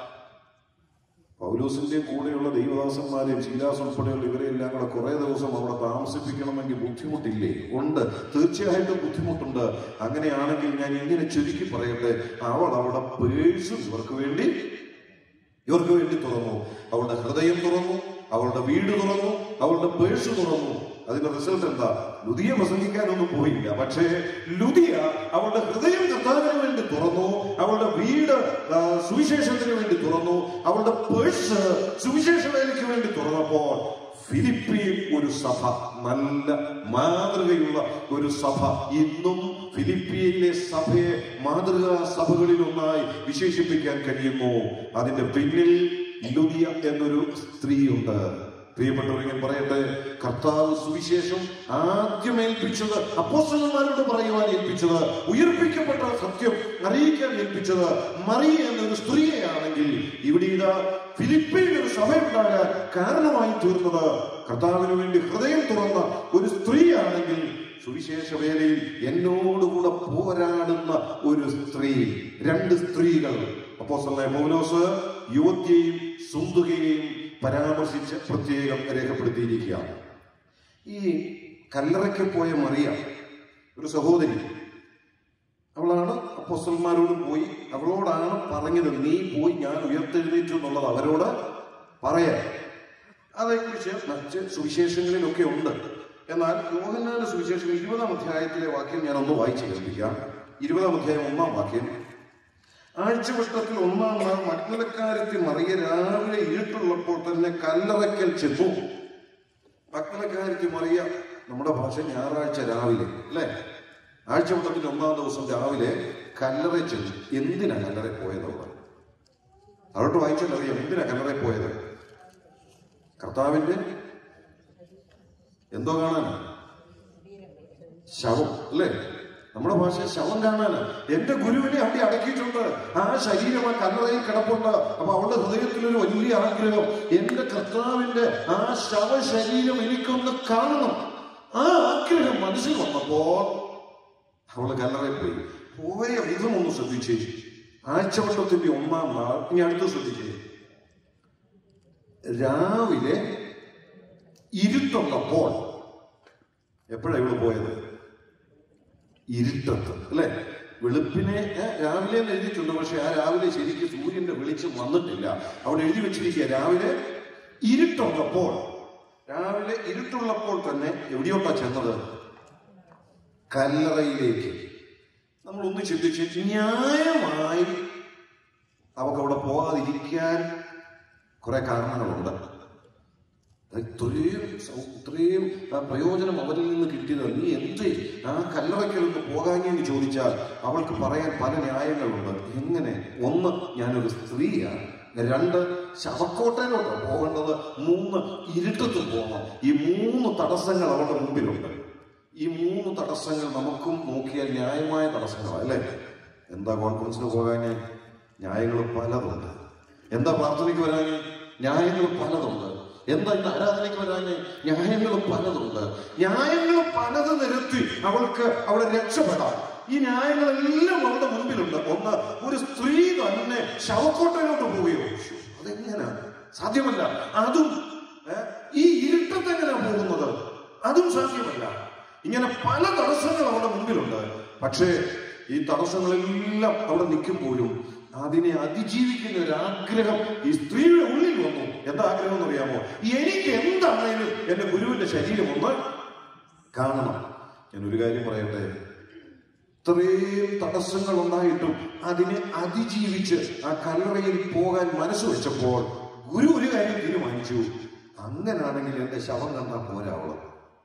പൗലോസിന്റെ കൂടെയുള്ള ദൈവദാസന്മാരെയും ശീലാസ് ഉൾപ്പെടെയുള്ള ഇവരെല്ലാം കൂടെ കുറെ ദിവസം അവിടെ താമസിപ്പിക്കണമെങ്കിൽ ബുദ്ധിമുട്ടില്ലേ ഉണ്ട് തീർച്ചയായിട്ടും ബുദ്ധിമുട്ടുണ്ട് അങ്ങനെയാണെങ്കിൽ ഞാൻ ഇങ്ങനെ ചുരുക്കി പറയട്ടെ അവൾ അവിടെ പേഴ്സും ഇവർക്ക് വേണ്ടി ഇവർക്ക് വേണ്ടി തുറന്നു അവളുടെ ഹൃദയം തുറന്നു അവളുടെ വീട് തുറന്നു അവളുടെ പേഴ്സ് തുറന്നു അതിന്റെ റിസൾട്ട് എന്താ ലുതിയ പ്രസംഗിക്കാനൊന്നും പോയില്ല പക്ഷേ ലുതിയ അവളുടെ ഹൃദയം കർത്താവിന് വേണ്ടി തുറന്നു അവളുടെ വീട് ആ, സുവിശേഷത്തിന് വേണ്ടി തുറന്നു അവളുടെ പേഴ്സ് സുവിശേഷ വേലയ്ക്ക് വേണ്ടി തുറന്നപ്പോൾ ഫിലിപ്പി ഒരു സഭ നല്ല മാതൃകയുള്ള ഒരു സഭ ഇന്നും ഫിലിപ്പിയിലെ സഭയെ മാതൃകാ സഭകളിൽ ഒന്നായി വിശേഷിപ്പിക്കാൻ കഴിയുന്നു അതിന്റെ പിന്നിൽ ലുദിയ എന്നൊരു സ്ത്രീയുണ്ട് പ്രിയപ്പെട്ടവരെങ്കിൽ പറയട്ടെ കർത്താവ് സുവിശേഷം ആദ്യം ഏൽപ്പിച്ചത് അപ്പോസ്തലന്മാരോട് പറയുവാൻ ഏൽപ്പിച്ചത് ഉയർപ്പിക്കപ്പെട്ട സത്യം അറിയിക്കാൻ ഏൽപ്പിച്ചത് മറിയ എന്നൊരു സ്ത്രീയെയാണെങ്കിൽ ഇവിടെ ഇതാ ഫിലിപ്പിയിൽ ഒരു സഭയുണ്ടാകാൻ കാരണമായി തീർന്നത് കർത്താവിന് വേണ്ടി ഹൃദയം തുറന്ന ഒരു സ്ത്രീയാണെങ്കിൽ സുവിശേഷ വേലയിൽ എന്നോടുകൂടെ പോരാടുന്ന ഒരു സ്ത്രീ രണ്ട് സ്ത്രീകൾ അപ്പോസ്തലനായ പൗലോസ് യുവതിയെയും സുന്ദുകയെയും പരാമർശിച്ച് പ്രത്യേകം രേഖപ്പെടുത്തിയിരിക്കുകയാണ് ഈ കല്ലറയ്ക്ക് പോയ മറിയ ഒരു സഹോദരി അവളാണ് അപ്പോസ്റ്റന്മാരോട് പോയി അവളോടാണ് പറഞ്ഞത് നീ പോയി ഞാൻ ഉയർത്തെഴുന്നേറ്റു എന്നുള്ളത് അവരോട് പറയാൻ അതേക്കുറിച്ച് മറ്റ് സുവിശേഷങ്ങളിലൊക്കെ ഉണ്ട് എന്നാൽ യോഹന്നാന്റെ സുവിശേഷം ഇരുപതാം അധ്യായത്തിലെ വാക്യം ഞാൻ ഒന്ന് വായിച്ചു കേൾപ്പിക്കാം ഇരുപതാം അധ്യായം ഒന്നാം വാക്യം ആഴ്ചവട്ടത്തിൽ ഒന്നാം നാൾ മഗ്നലക്കാരത്തി മറിയ രാവിലെ ഇരുട്ടുള്ളപ്പോൾ തന്നെ കല്ലറയ്ക്കൽ ചെന്നു മഗ്നലക്കാരത്തി മറിയ നമ്മുടെ ഭാഷ ഞായറാഴ്ച രാവിലെ അല്ലേ ആഴ്ചവട്ടത്തിൽ ഒന്നാം ദിവസം രാവിലെ കല്ലറ ചെന്നു എന്തിനാ കല്ലറ പോയത് അവിടെ അതോട്ട് വായിച്ചാലറിയാം എന്തിനാ കല്ലറ പോയത് കർത്താവിന്റെ എന്തോ കാണാനാ ശവം അല്ലേ നമ്മുടെ ഭാഷ ശവം കാണാനാ എന്റെ ഗുരുവിനെ അവിടെ അടക്കിയിട്ടുണ്ട് ആ ശരീരം ആ കല്ലറയിൽ കിടപ്പുണ്ട് അപ്പൊ അവളുടെ ഹൃദയത്തിൽ ഒരു വലിയ ആഗ്രഹം എന്റെ കർത്താവിന്റെ ആ ശവ ശരീരം എനിക്കൊന്ന് കാണണം ആ ആഗ്രഹം മനസ്സിൽ വന്നപ്പോൾ അവള് കല്ലറയിൽ പോയി പോയ വിധം ഒന്ന് ശ്രദ്ധിച്ചേ ആഴ്ചവട്ടത്തിന്റെ ഒന്നാം നാൾ ഇനി അടുത്ത് ശ്രദ്ധിച്ചേ രാവിലെ ഇരുട്ടുള്ളപ്പോൾ എപ്പോഴാണ് ഇവള് പോയത് ഇരുട്ടത്ത് അല്ലെ വെളുപ്പിനെ ഏ, രാവിലെ എന്ന് എഴുതിയിട്ടുണ്ട് പക്ഷെ ആ രാവിലെ ശരിക്കും സൂര്യന്റെ വെളിച്ചം വന്നിട്ടില്ല അവിടെ എഴുതി വെച്ചിരിക്കുക രാവിലെ ഇരുട്ടുള്ളപ്പോൾ രാവിലെ ഇരുട്ടുള്ളപ്പോൾ തന്നെ എവിടെയോട്ടാ ചെന്നത് കല്ലറയിലേക്ക് നമ്മൾ ഒന്ന് ചിന്തിച്ച് ന്യായമായി അവർക്ക് അവിടെ പോകാതിരിക്കാൻ കുറെ കാരണങ്ങളുണ്ട് ഇത്രയും സൗ- ഇത്രയും ആ, പ്രയോജനം അവരിൽ നിന്ന് കിട്ടിയത് നീ എന്ത് ആ കല്ലറയ്ക്കൽ നിന്ന് പോകാഞ്ഞെന്ന് ചോദിച്ചാൽ അവൾക്ക് പറയാൻ പല ന്യായങ്ങളുണ്ട് എങ്ങനെ ഒന്ന് ഞാനൊരു സ്ത്രീയാണ് രണ്ട് ശവക്കോട്ടയിലോട്ട് പോകേണ്ടത് മൂന്ന് ഇരുട്ടത്തിൽ പോകണം ഈ മൂന്ന് തടസ്സങ്ങൾ അവളുടെ മുമ്പിലുണ്ട് ഈ മൂന്ന് തടസ്സങ്ങൾ നമുക്കും നോക്കിയാൽ ന്യായമായ തടസ്സങ്ങളാണ് അല്ലേ എന്താ കോൺഫറൻസിന് പോകാന് ന്യായങ്ങൾ പലതുണ്ട് എന്താ പ്രാർത്ഥനയ്ക്ക് വരാന് ന്യായങ്ങൾ പലതുണ്ട് എന്താ ഇന്ന് ആരാധനയ്ക്ക് വരാന് ന്യായങ്ങൾ പലതുണ്ട് ന്യായങ്ങൾ പലത് നിരത്തി അവൾക്ക് അവിടെ രക്ഷപ്പെടാം ഈ ന്യായങ്ങളെല്ലാം അവളുടെ മുൻപിലുണ്ട് ഒന്ന് ഒരു സ്ത്രീ തന്നെ ശവക്കോട്ടയിലോട്ട് പോവുകയോ ശ്ശോ, അതെങ്ങനാ സാധ്യമല്ല അതും ഏ, ഈ ഇരുട്ടത്തെങ്ങനെയാ പോകുന്നത് അതും സാധ്യമല്ല ഇങ്ങനെ പല തടസ്സങ്ങൾ അവിടെ മുമ്പിലുണ്ട് പക്ഷേ ഈ തടസ്സങ്ങളെല്ലാം അവിടെ നിൽക്കുമ്പോഴും അതിനെ അതിജീവിക്കുന്ന ഒരു ആഗ്രഹം ഈ സ്ത്രീയുടെ ഉള്ളിൽ വന്നു എന്താ ആഗ്രഹം എന്ന് അറിയാമോ എനിക്ക് എന്താണേലും എന്റെ ഗുരുവിന്റെ ശരീരം ഒന്ന് കാണണം ഞാൻ ഒരു കാര്യം പറയട്ടെ ഇത്രയും തടസ്സങ്ങൾ ഉണ്ടായിട്ടും അതിനെ അതിജീവിച്ച് ആ കല്ലറയിൽ പോകാൻ മനസ്സ് വെച്ചപ്പോൾ ഗുരു ഒരു കാര്യം തീരുമാനിച്ചു അങ്ങനാണെങ്കിൽ എന്റെ ശവം കണ്ടാൽ പോരാ അവള്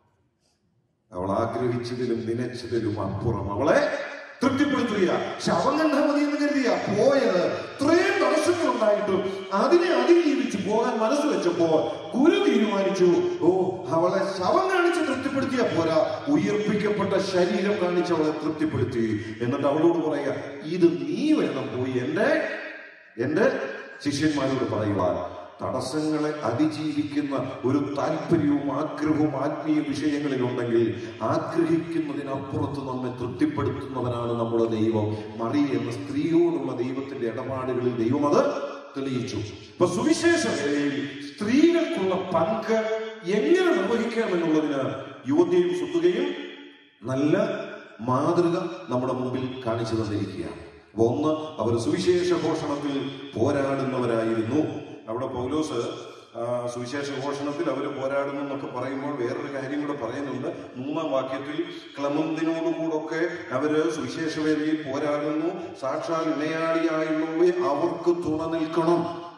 അവൾ ആഗ്രഹിച്ചതിലും നിലച്ചതിലും അപ്പുറം അവളെ തൃപ്തിപ്പെടുത്തുക ശവം കണ്ടാൽ മതി എന്ന് കരുതിയ പോയത് ഇത്രയും തടസ്സങ്ങൾ ഉണ്ടായിട്ടും അതിനെ അതിജീവിച്ച് പോകാൻ മനസ്സ് വെച്ചപ്പോൾ ഗുരു തീരുമാനിച്ചു ഓ അവളെ ശവം കാണിച്ച് തൃപ്തിപ്പെടുത്തിയ പോരാ ഉയർപ്പിക്കപ്പെട്ട ശരീരം കാണിച്ച് അവളെ തൃപ്തിപ്പെടുത്തി എന്നിട്ട് അവളോട് പറയുക ഇത് നീ വേണം പോയി എന്റെ എന്റെ ശിഷ്യന്മാരോട് പറയുവാൻ തടസ്സങ്ങളെ അതിജീവിക്കുന്ന ഒരു താല്പര്യവും ആഗ്രഹവും ആത്മീയ വിഷയങ്ങളിലുണ്ടെങ്കിൽ ആഗ്രഹിക്കുന്നതിനപ്പുറത്ത് നമ്മെ തൃപ്തിപ്പെടുത്തുന്നവനാണ് നമ്മുടെ ദൈവം മറി എന്ന സ്ത്രീയോടുള്ള ദൈവത്തിന്റെ ഇടപാടുകളിൽ ദൈവം അത് തെളിയിച്ചു ഇപ്പൊ സുവിശേഷ വേലയിൽ സ്ത്രീകൾക്കുള്ള പങ്ക് എങ്ങനെ നിർവഹിക്കാമെന്നുള്ളതിന് യുവതിയും സുത്തുകയും നല്ല മാതൃക നമ്മുടെ മുമ്പിൽ കാണിച്ചു തന്നിരിക്കുകയാണ് അപ്പൊ ഒന്ന് അവർ സുവിശേഷ ഘോഷണത്തിൽ പോരാടുന്നവരായിരുന്നു അവിടെ പൗലോസ് ആ, സുവിശേഷ ഘോഷണത്തിൽ അവർ പോരാടുന്നു എന്നൊക്കെ പറയുമ്പോൾ വേറൊരു കാര്യം കൂടെ പറയുന്നുണ്ട് മൂന്നാം വാക്യത്തിൽ ക്ലമന്തിനോടുകൂടൊക്കെ അവര് സുവിശേഷ വേദിയിൽ പോരാടുന്നു സാക്ഷാൽ ഇണയാളിയായുള്ളവയെ അവർക്ക് തുണ നിൽക്കണം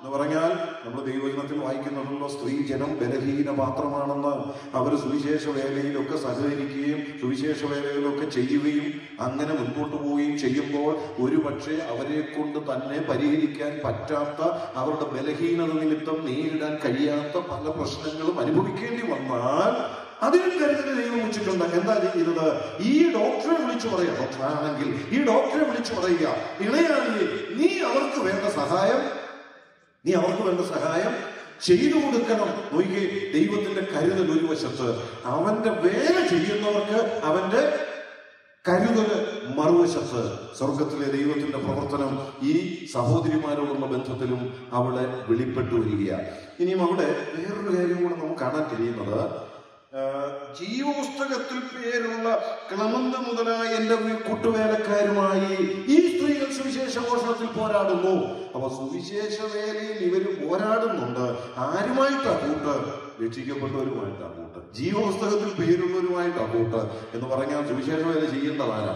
എന്ന് പറഞ്ഞാൽ നമ്മൾ ദൈവജനത്തിൽ വായിക്കുന്നുണ്ടല്ലോ സ്ത്രീ ജനം ബലഹീന പാത്രമാണെന്ന് അവർ സുവിശേഷ വേലയിലൊക്കെ സഹകരിക്കുകയും സുവിശേഷ വേലയിലൊക്കെ ചെയ്യുകയും അങ്ങനെ മുൻപോട്ട് പോവുകയും ചെയ്യുമ്പോൾ ഒരുപക്ഷെ അവരെ കൊണ്ട് തന്നെ പരിഹരിക്കാൻ പറ്റാത്ത അവരുടെ ബലഹീനത നിമിത്തം നേരിടാൻ കഴിയാത്ത പല പ്രശ്നങ്ങളും അനുഭവിക്കേണ്ടി വന്നാൽ അതിനും കരുതൽ ദൈവം വെച്ചിട്ടുണ്ട് എന്താ ചെയ്തത് ഈ ഡോക്ടറെ വിളിച്ചു പറയുക ഡോക്ടറാണെങ്കിൽ ഈ ഡോക്ടറെ വിളിച്ചു പറയുക ഇളയാളിയെ നീ അവർക്ക് വേണ്ട സഹായം നീ അവർക്ക് വേണ്ട സഹായം ചെയ്തു കൊടുക്കണം നോക്കിയേ ദൈവത്തിന്റെ കരുതൽ ഒരു വശത്ത് അവന്റെ വേല ചെയ്യുന്നവർക്ക് അവന്റെ കരുതല് മറുവശത്ത് സ്വർഗത്തിലെ ദൈവത്തിന്റെ പ്രവർത്തനം ഈ സഹോദരിമാരോടുള്ള ബന്ധത്തിലും അവിടെ വെളിപ്പെട്ടു വരികയാണ് ഇനിയും അവിടെ വേറൊരു കാര്യം കൂടെ നമുക്ക് കാണാൻ കഴിയുന്നത് ആ, ജീവപുസ്തകത്തിൽ പേരുള്ള ക്ലമന്ത് മുതലായ എന്റെ കൂട്ടുവേലക്കാരുമായി ഈ സ്ത്രീകൾ സുവിശേഷ ഘോഷണത്തിൽ പോരാടുന്നു അപ്പൊ സുവിശേഷ വേലയിൽ ഇവര് പോരാടുന്നുണ്ട് ആരുമായിട്ടാ കൂട്ട് രക്ഷിക്കപ്പെട്ടവരുമായിട്ടാ കൂട്ട് ജീവപുസ്തകത്തിൽ പേരുള്ളവരുമായിട്ടാ കൂട്ട് എന്ന് പറഞ്ഞാൽ സുവിശേഷ വേല ചെയ്യേണ്ടതാരാ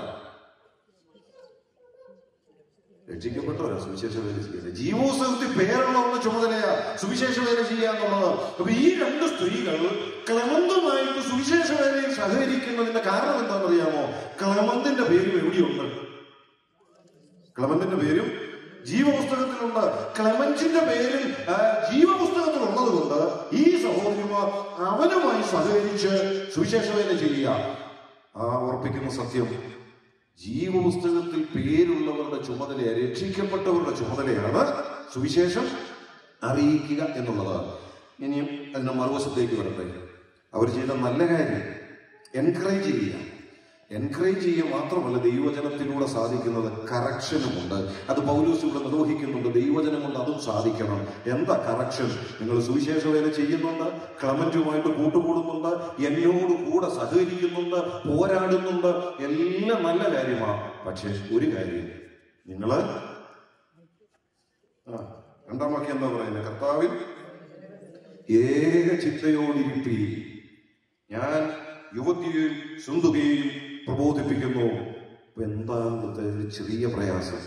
രക്ഷിക്കപ്പെട്ടവരാ സുവിശേഷ വേല ചെയ്യുന്നത് ജീവോത്സവത്തിൽ പേരുള്ളവരുടെ ചുമതലയാ സുവിശേഷ വേല ചെയ്യാന്നുള്ളത് അപ്പൊ ഈ രണ്ട് സ്ത്രീകൾ ക്ലമന്തുമായിട്ട് സുവിശേഷ വേലയിൽ സഹകരിക്കുന്നതിന്റെ കാരണം എന്താണെന്നറിയാമോ ക്ലമന്തിന്റെ പേരും എവിടെയുണ്ട് ക്ലമന്തിന്റെ പേരും ജീവപുസ്തകത്തിലുണ്ട് ക്ലമൻസിന്റെ പേരിൽ ആ, ജീവപുസ്തകത്തിലുള്ളത് കൊണ്ട് ഈ സഹോദരിമാർ അവനുമായി സഹകരിച്ച് സുവിശേഷ വേല ചെയ്യുക ആ ഉറപ്പിക്കുന്ന സത്യം ജീവപുസ്തകത്തിൽ പേരുള്ളവരുടെ ചുമതല രക്ഷിക്കപ്പെട്ടവരുടെ ചുമതലയാണ് സുവിശേഷം അറിയിക്കുക എന്നുള്ളത് ഇനിയും അതിന്റെ മറുവശത്തേക്ക് വരട്ടെ അവർ ചെയ്ത നല്ല കാര്യം എൻകറേജ് ചെയ്യുക എൻകറേജ് ചെയ്യുക മാത്രമല്ല ദൈവജനത്തിലൂടെ സാധിക്കുന്നത് കറക്ഷനുമുണ്ട് അത് പൗലൂസ് ഇവിടെ നിർവഹിക്കുന്നുണ്ട് ദൈവജനം കൊണ്ട് അതും സാധിക്കണം എന്താ കറക്ഷൻ നിങ്ങൾ സുവിശേഷ വേല ചെയ്യുന്നുണ്ട് ക്ലമന്റുമായിട്ട് കൂട്ടുകൂടുന്നുണ്ട് എന്നോട് കൂടെ സഹകരിക്കുന്നുണ്ട് പോരാടുന്നുണ്ട് എല്ലാം നല്ല കാര്യമാണ് പക്ഷേ ഒരു കാര്യം നിങ്ങള് ആ രണ്ടാം വാക്യം എന്താ പറയുന്നത് കർത്താവിൽ ഏക ചിന്തയോടിരിപ്പി ഞാൻ യുവതിയെയും സുന്ദുകയെയും പ്രബോധിപ്പിക്കുന്നു അപ്പൊ എന്താണ് ഇവിടുത്തെ ഒരു ചെറിയ പ്രയാസം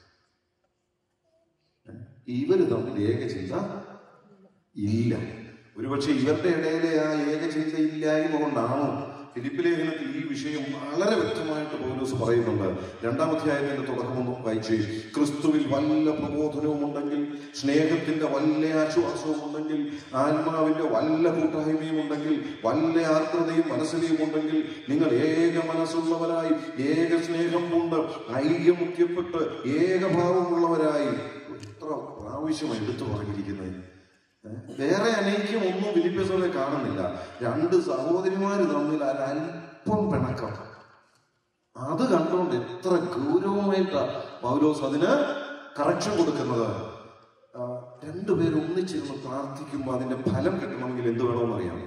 ഇവര് തമ്മിൽ ഏക ചിന്ത ഇല്ല ഒരുപക്ഷെ ഇവരുടെ ഇടയിലെ ആ ഏക ചിന്ത ഇല്ലായ്മ കൊണ്ടാണോ ഫിലിപ്പ് ലേഖനത്തിൽ ഈ വിഷയം വളരെ വ്യക്തമായിട്ട് പൗലോസ് പറയുന്നുണ്ട് രണ്ടാമധ്യായത്തിന്റെ തുടക്കമൊന്ന് വായിച്ച് ക്രിസ്തുവിൽ വല്ല പ്രബോധനവും ഉണ്ടെങ്കിൽ സ്നേഹത്തിന്റെ വല്ല ആശ്വാസവും ഉണ്ടെങ്കിൽ ആത്മാവിന്റെ വല്ല കൂട്ടായ്മയും ഉണ്ടെങ്കിൽ വല്ല ആർദ്രതയും മനസ്സിലെയും ഉണ്ടെങ്കിൽ നിങ്ങൾ ഏക മനസ്സുള്ളവരായി ഏക സ്നേഹം കൊണ്ട് ഐക്യമുഖ്യപ്പെട്ട് ഏകഭാവമുള്ളവരായി എത്ര പ്രാവശ്യമായി എടുത്തു പറഞ്ഞിരിക്കുന്നത് വേറെ അനൈക്യം ഒന്നും ഫിലിപ്പീസുകളെ കാണുന്നില്ല രണ്ട് സഹോദരിമാര് തമ്മിൽ ഒരല്പം പിണക്കം അത് കണ്ടുകൊണ്ട് എത്ര ഗൗരവമായിട്ടാ പൗലോസ് അതിന് കറക്ഷൻ കൊടുക്കുന്നത് ആ, രണ്ടുപേരും ഒന്നിച്ചിരുന്ന് പ്രാർത്ഥിക്കുമ്പോൾ അതിന്റെ ഫലം കിട്ടണമെങ്കിൽ എന്ത് വേണമെന്ന് അറിയാമോ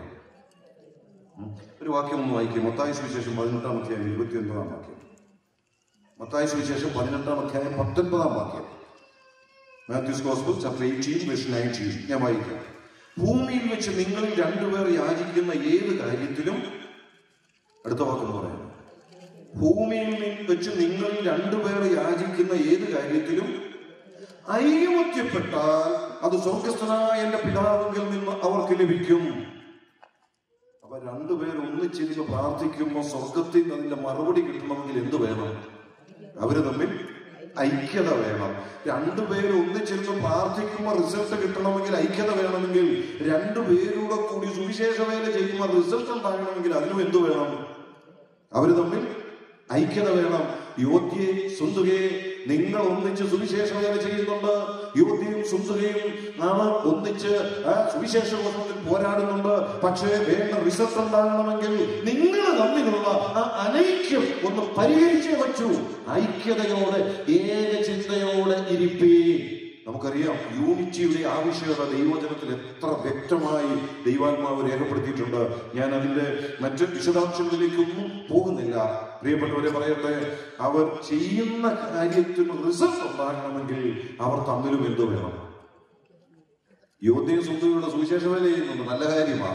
ഉം. ഒരു വാക്യം ഒന്ന് വായിക്കും മത്തായ സുവിശേഷം പതിനെട്ടാം അധ്യായം ഇരുപത്തി ഒൻപതാം വാക്യം മത്തായ സുവിശേഷം പതിനെട്ടാം അധ്യായം പത്തൊൻപതാം വാക്യം മാത്യൂസ് ഗോസ്ബൽ ചാപ്റ്റർ എയ്റ്റീൻ വെച്ച് നയൻറ്റീൻ ഞാൻ വായിക്കാം ഭൂമിയിൽ വെച്ച് നിങ്ങളിൽ രണ്ടുപേർ യാചിക്കുന്ന ഏത് കാര്യത്തിലും അടുത്ത വാക്കെന്ന് പറയാം ഭൂമിയിൽ നി- വെച്ച് നിങ്ങൾ രണ്ടുപേർ യാചിക്കുന്ന ഏത് കാര്യത്തിലും ഐകമത്യപ്പെട്ടാൽ അത് സ്വർഗസ്ഥനായ എന്റെ പിതാവിൽ നിന്ന് അവർക്ക് ലഭിക്കും അപ്പൊ രണ്ടുപേർ ഒന്നിച്ചിരുന്ന് പ്രാർത്ഥിക്കുമ്പോൾ സ്വർഗത്തിൽ നിന്ന് അതിന്റെ മറുപടി കിട്ടണമെങ്കിൽ എന്ത് വേണം അവര് തമ്മിൽ ഐക്യത വേണം രണ്ടുപേരും ഒന്നിച്ചിരുന്ന് പ്രാർത്ഥിക്കുമ്പോൾ റിസൾട്ട് കിട്ടണമെങ്കിൽ ഐക്യത വേണമെങ്കിൽ രണ്ടുപേരൂടെ കൂടി സുവിശേഷ വേല ചെയ്യുമ്പോൾ റിസൾട്ട് ഉണ്ടാകണമെങ്കിൽ അതിനും എന്ത് വേണം അവര് തമ്മിൽ ഐക്യത വേണം യുവതിയെ സുന്ദരയെ നിങ്ങൾ ഒന്നിച്ച് സുവിശേഷ വേല ചെയ്യുന്നുണ്ട് യുവതിയും സുന്ദരയും നാം ഒന്നിച്ച് ആ, സുവിശേഷ വർഷത്തിൽ പോരാടുന്നുണ്ട് പക്ഷേ വേണ്ട റിസൾട്ട് ഉണ്ടാകണമെങ്കിൽ നിങ്ങൾ തമ്മിലുള്ള ആ അനൈക്യം ഒന്ന് പരിഹരിച്ചേ പറ്റൂ ഐക്യതയോടെ ഏക ചിന്തയോടെ ഇരിപ്പേ നമുക്കറിയാം യൂണിറ്റിയുടെ ആവശ്യകത ദൈവജനത്തിൽ എത്ര വ്യക്തമായി ദൈവാത്മാവ് രേഖപ്പെടുത്തിയിട്ടുണ്ട് ഞാൻ അതിന്റെ മറ്റ് വിശദാംശങ്ങളിലേക്കൊന്നും പോകുന്നില്ല പ്രിയപ്പെട്ടവരെ പറയട്ടെ അവർ ചെയ്യുന്ന കാര്യത്തിന് റിസൾട്ട് ഉണ്ടാകണമെങ്കിൽ അവർ തമ്മിലും എന്തു വേണം യോധ്യയും സുന്ദരിയുടെ സുവിശേഷ വേല ചെയ്യുന്നുണ്ട് നല്ല കാര്യമാണ്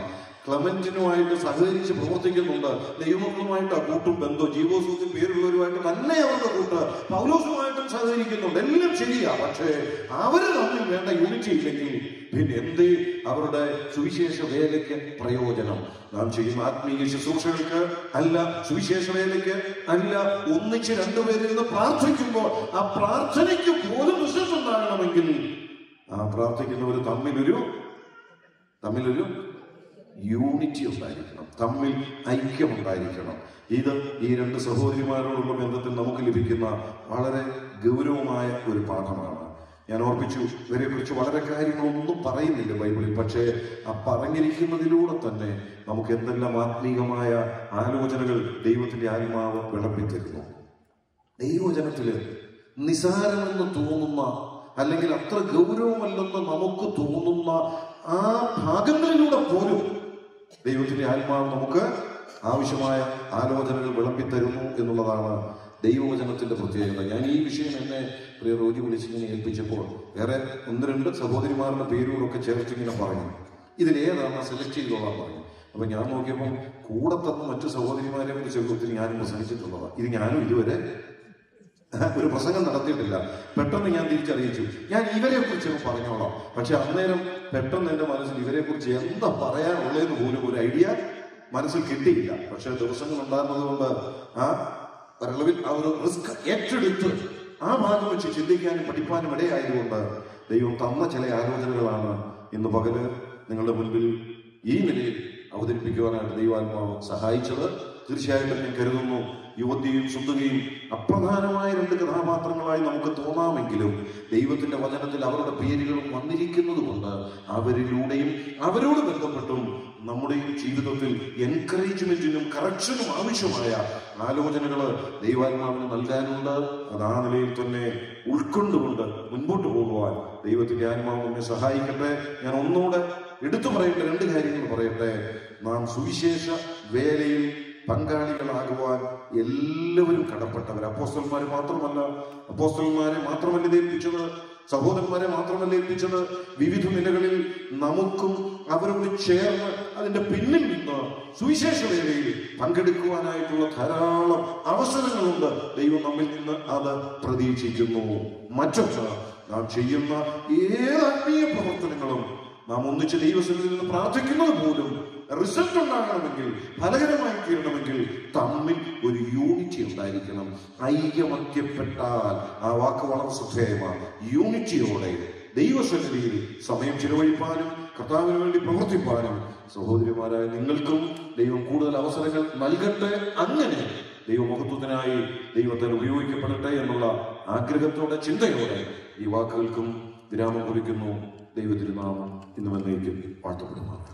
ക്ലമന്റിനുമായിട്ട് സഹകരിച്ച് പ്രവർത്തിക്കുന്നുണ്ട് ദൈവമക്കളുമായിട്ട് കൂട്ടും ബന്ധം ജീവോത്സവത്തിൽ പേരുള്ളവരുമായിട്ട് തന്നെ അവരുടെ കൂട്ട് പൗലോസുമായിട്ടും സഹകരിക്കുന്നുണ്ട് എല്ലാം ശരിയാ പക്ഷേ അവര് തമ്മിൽ വേണ്ട യൂണിറ്റി ഇല്ലെങ്കിൽ പിന്നെ എന്ത് അവരുടെ സുവിശേഷ വേലയ്ക്ക് പ്രയോജനം നാം ചെയ്യുന്ന ആത്മീയ ശുശ്രൂഷകൾക്ക് അല്ല സുവിശേഷ വേലയ്ക്ക് അല്ല ഒന്നിച്ച് രണ്ടുപേരിരുന്ന് പ്രാർത്ഥിക്കുമ്പോൾ ആ പ്രാർത്ഥനയ്ക്ക് പോലും റിസൾട്ട് ഉണ്ടാകണമെങ്കിൽ ആ പ്രാർത്ഥിക്കുന്നവർ തമ്മിലൊരു തമ്മിലൊരു യൂണിറ്റി ഉണ്ടായിരിക്കണം തമ്മിൽ ഐക്യം ഉണ്ടായിരിക്കണം ഇത് ഈ രണ്ട് സഹോദരിമാരോടുള്ള ബന്ധത്തിൽ നമുക്ക് ലഭിക്കുന്ന വളരെ ഗൗരവമായ ഒരു പാഠമാണ് ഞാൻ ഓർപ്പിച്ചു ഇവരെ കുറിച്ച് വളരെ കാര്യങ്ങളൊന്നും പറയുന്നില്ല ബൈബിളിൽ പക്ഷേ ആ പറഞ്ഞിരിക്കുന്നതിലൂടെ തന്നെ നമുക്ക് എന്തെല്ലാം ആത്മീകമായ ആലോചനകൾ ദൈവത്തിന്റെ ആത്മാവ് വിളമ്പിത്തരുന്നു ദൈവവചനത്തില് നിസാരമെന്ന് തോന്നുന്ന അല്ലെങ്കിൽ അത്ര ഗൗരവമല്ലെന്ന് നമുക്ക് തോന്നുന്ന ആ ഭാഗങ്ങളിലൂടെ പോലും ദൈവത്തിന്റെ ആത്മാവ് നമുക്ക് ആവശ്യമായ ആലോചനകൾ വിളമ്പിത്തരുന്നു എന്നുള്ളതാണ് ദൈവവചനത്തിന്റെ പ്രത്യേകത ഞാൻ ഈ വിഷയം എന്നെ പ്രിയ റോജി വിളിച്ചിങ്ങനെ ഏൽപ്പിച്ചപ്പോൾ വേറെ ഒന്ന് രണ്ട് സഹോദരിമാരുടെ പേരുകളൊക്കെ ചേർത്തിങ്ങനെ പറഞ്ഞു ഇതിലേതാണ് സെലക്ട് ചെയ്തോളാൻ പറഞ്ഞു അപ്പൊ ഞാൻ നോക്കിയപ്പോൾ കൂടെ തന്ന മറ്റു സഹോദരിമാരെ കുറിച്ചൊക്കെ ഒത്തിരി ഞാനും പ്രസംഗിച്ചിട്ടുള്ളതാണ് ഇത് ഞാനും ഇതുവരെ ഒരു പ്രസംഗം നടത്തിയിട്ടില്ല പെട്ടെന്ന് ഞാൻ തിരിച്ചറിയിച്ചു ഞാൻ ഇവരെ കുറിച്ച് പറഞ്ഞോളാം പക്ഷെ അന്നേരം പെട്ടെന്ന് എന്റെ മനസ്സിൽ ഇവരെ കുറിച്ച് എന്താ പറയാനുള്ളതെന്ന് പോലും ഒരു ഐഡിയ മനസ്സിൽ കിട്ടിയില്ല പക്ഷെ ദിവസങ്ങൾ ഉണ്ടാകുന്നത് കൊണ്ട് ആ ഒരളവിൽ ആ ഒരു റിസ്ക് ഏറ്റെടുത്ത് ആ ഭാഗം വെച്ച് ചിന്തിക്കാനും പഠിപ്പാനും ഇടയായതുകൊണ്ട് ദൈവം തന്ന ചില ആലോചനകളാണ് ഇന്ന് പകല് നിങ്ങളുടെ മുൻപിൽ ഈ നിലയിൽ അവതരിപ്പിക്കുവാനായിട്ട് ദൈവാത്മാവ് സഹായിച്ചത് തീർച്ചയായിട്ടും ഞാൻ കരുതുന്നു യുവതിയും സുന്ദരിയും അപ്രധാനമായ രണ്ട് കഥാപാത്രങ്ങളായി നമുക്ക് തോന്നാമെങ്കിലും ദൈവത്തിന്റെ വചനത്തിൽ അവരുടെ പേരുകളും വന്നിരിക്കുന്നത് കൊണ്ട് അവരിലൂടെയും അവരോട് ബന്ധപ്പെട്ടും നമ്മുടെയും ജീവിതത്തിൽ എൻകറേജ്മെന്റിനും കറക്ഷനും ആവശ്യമായ ആലോചനകൾ ദൈവാത്മാവിന് നൽകാനുണ്ട് അത് ആ നിലയിൽ തന്നെ ഉൾക്കൊണ്ടുകൊണ്ട് മുൻപോട്ട് പോകുവാൻ ദൈവത്തിന്റെ ആത്മാവ് നമ്മെ സഹായിക്കട്ടെ ഞാൻ ഒന്നുകൂടെ എടുത്തു പറയട്ടെ രണ്ട് കാര്യങ്ങൾ പറയട്ടെ നാം സുവിശേഷ വേലയിൽ പങ്കാളികളാകുവാൻ എല്ലാവരും കടപ്പെട്ടവർ അപ്പോസ്റ്റൽമാരെ മാത്രമല്ല അപ്പോസ്റ്റൽമാരെ മാത്രമല്ല ഇത് ഏൽപ്പിച്ചത് സഹോദരന്മാരെ മാത്രമല്ല ഏൽപ്പിച്ചത് വിവിധ നിലകളിൽ നമുക്കും അവരോട് ചേർന്ന് അതിന്റെ പിന്നിൽ നിന്ന് സുവിശേഷ വേലയിൽ പങ്കെടുക്കുവാനായിട്ടുള്ള ധാരാളം അവസരങ്ങളുണ്ട് ദൈവം നമ്മിൽ നിന്ന് അത് പ്രതീക്ഷിക്കുന്നു മറ്റൊന്ന് നാം ചെയ്യുന്ന ഏത് ആത്മീയ പ്രവർത്തനങ്ങളും നാം ഒന്നിച്ച് ദൈവസ്ഥലിൽ നിന്ന് പ്രാർത്ഥിക്കുന്നത് പോലും റിസൾട്ട് ഉണ്ടാകണമെങ്കിൽ ഫലകരമായി തീരണമെങ്കിൽ തമ്മിൽ ഒരു യൂണിറ്റി ഉണ്ടായിരിക്കണം ഐക്യമത്യപ്പെട്ടാൽ ആ വാക്ക് വളരെ ശ്രദ്ധേയമാണ് യൂണിറ്റിയോടെ ദൈവസന്നിധിയിൽ സമയം ചിലവഴിപ്പാനും കർത്താവിന് വേണ്ടി പ്രവർത്തിപ്പാനും സഹോദരിമാരായ നിങ്ങൾക്കും ദൈവം കൂടുതൽ അവസരങ്ങൾ നൽകട്ടെ അങ്ങനെ ദൈവമഹത്വത്തിനായി ദൈവത്തിൽ ഉപയോഗിക്കപ്പെടട്ടെ എന്നുള്ള ആഗ്രഹത്തോടെ ചിന്തയോടെ ഈ വാക്കുകൾക്കും വിരാമം കുറിക്കുന്നു ദൈവത്തിരുനാമം ഇന്നും എന്നേക്കും വാഴ്ത്തപ്പെടുമാറാണ്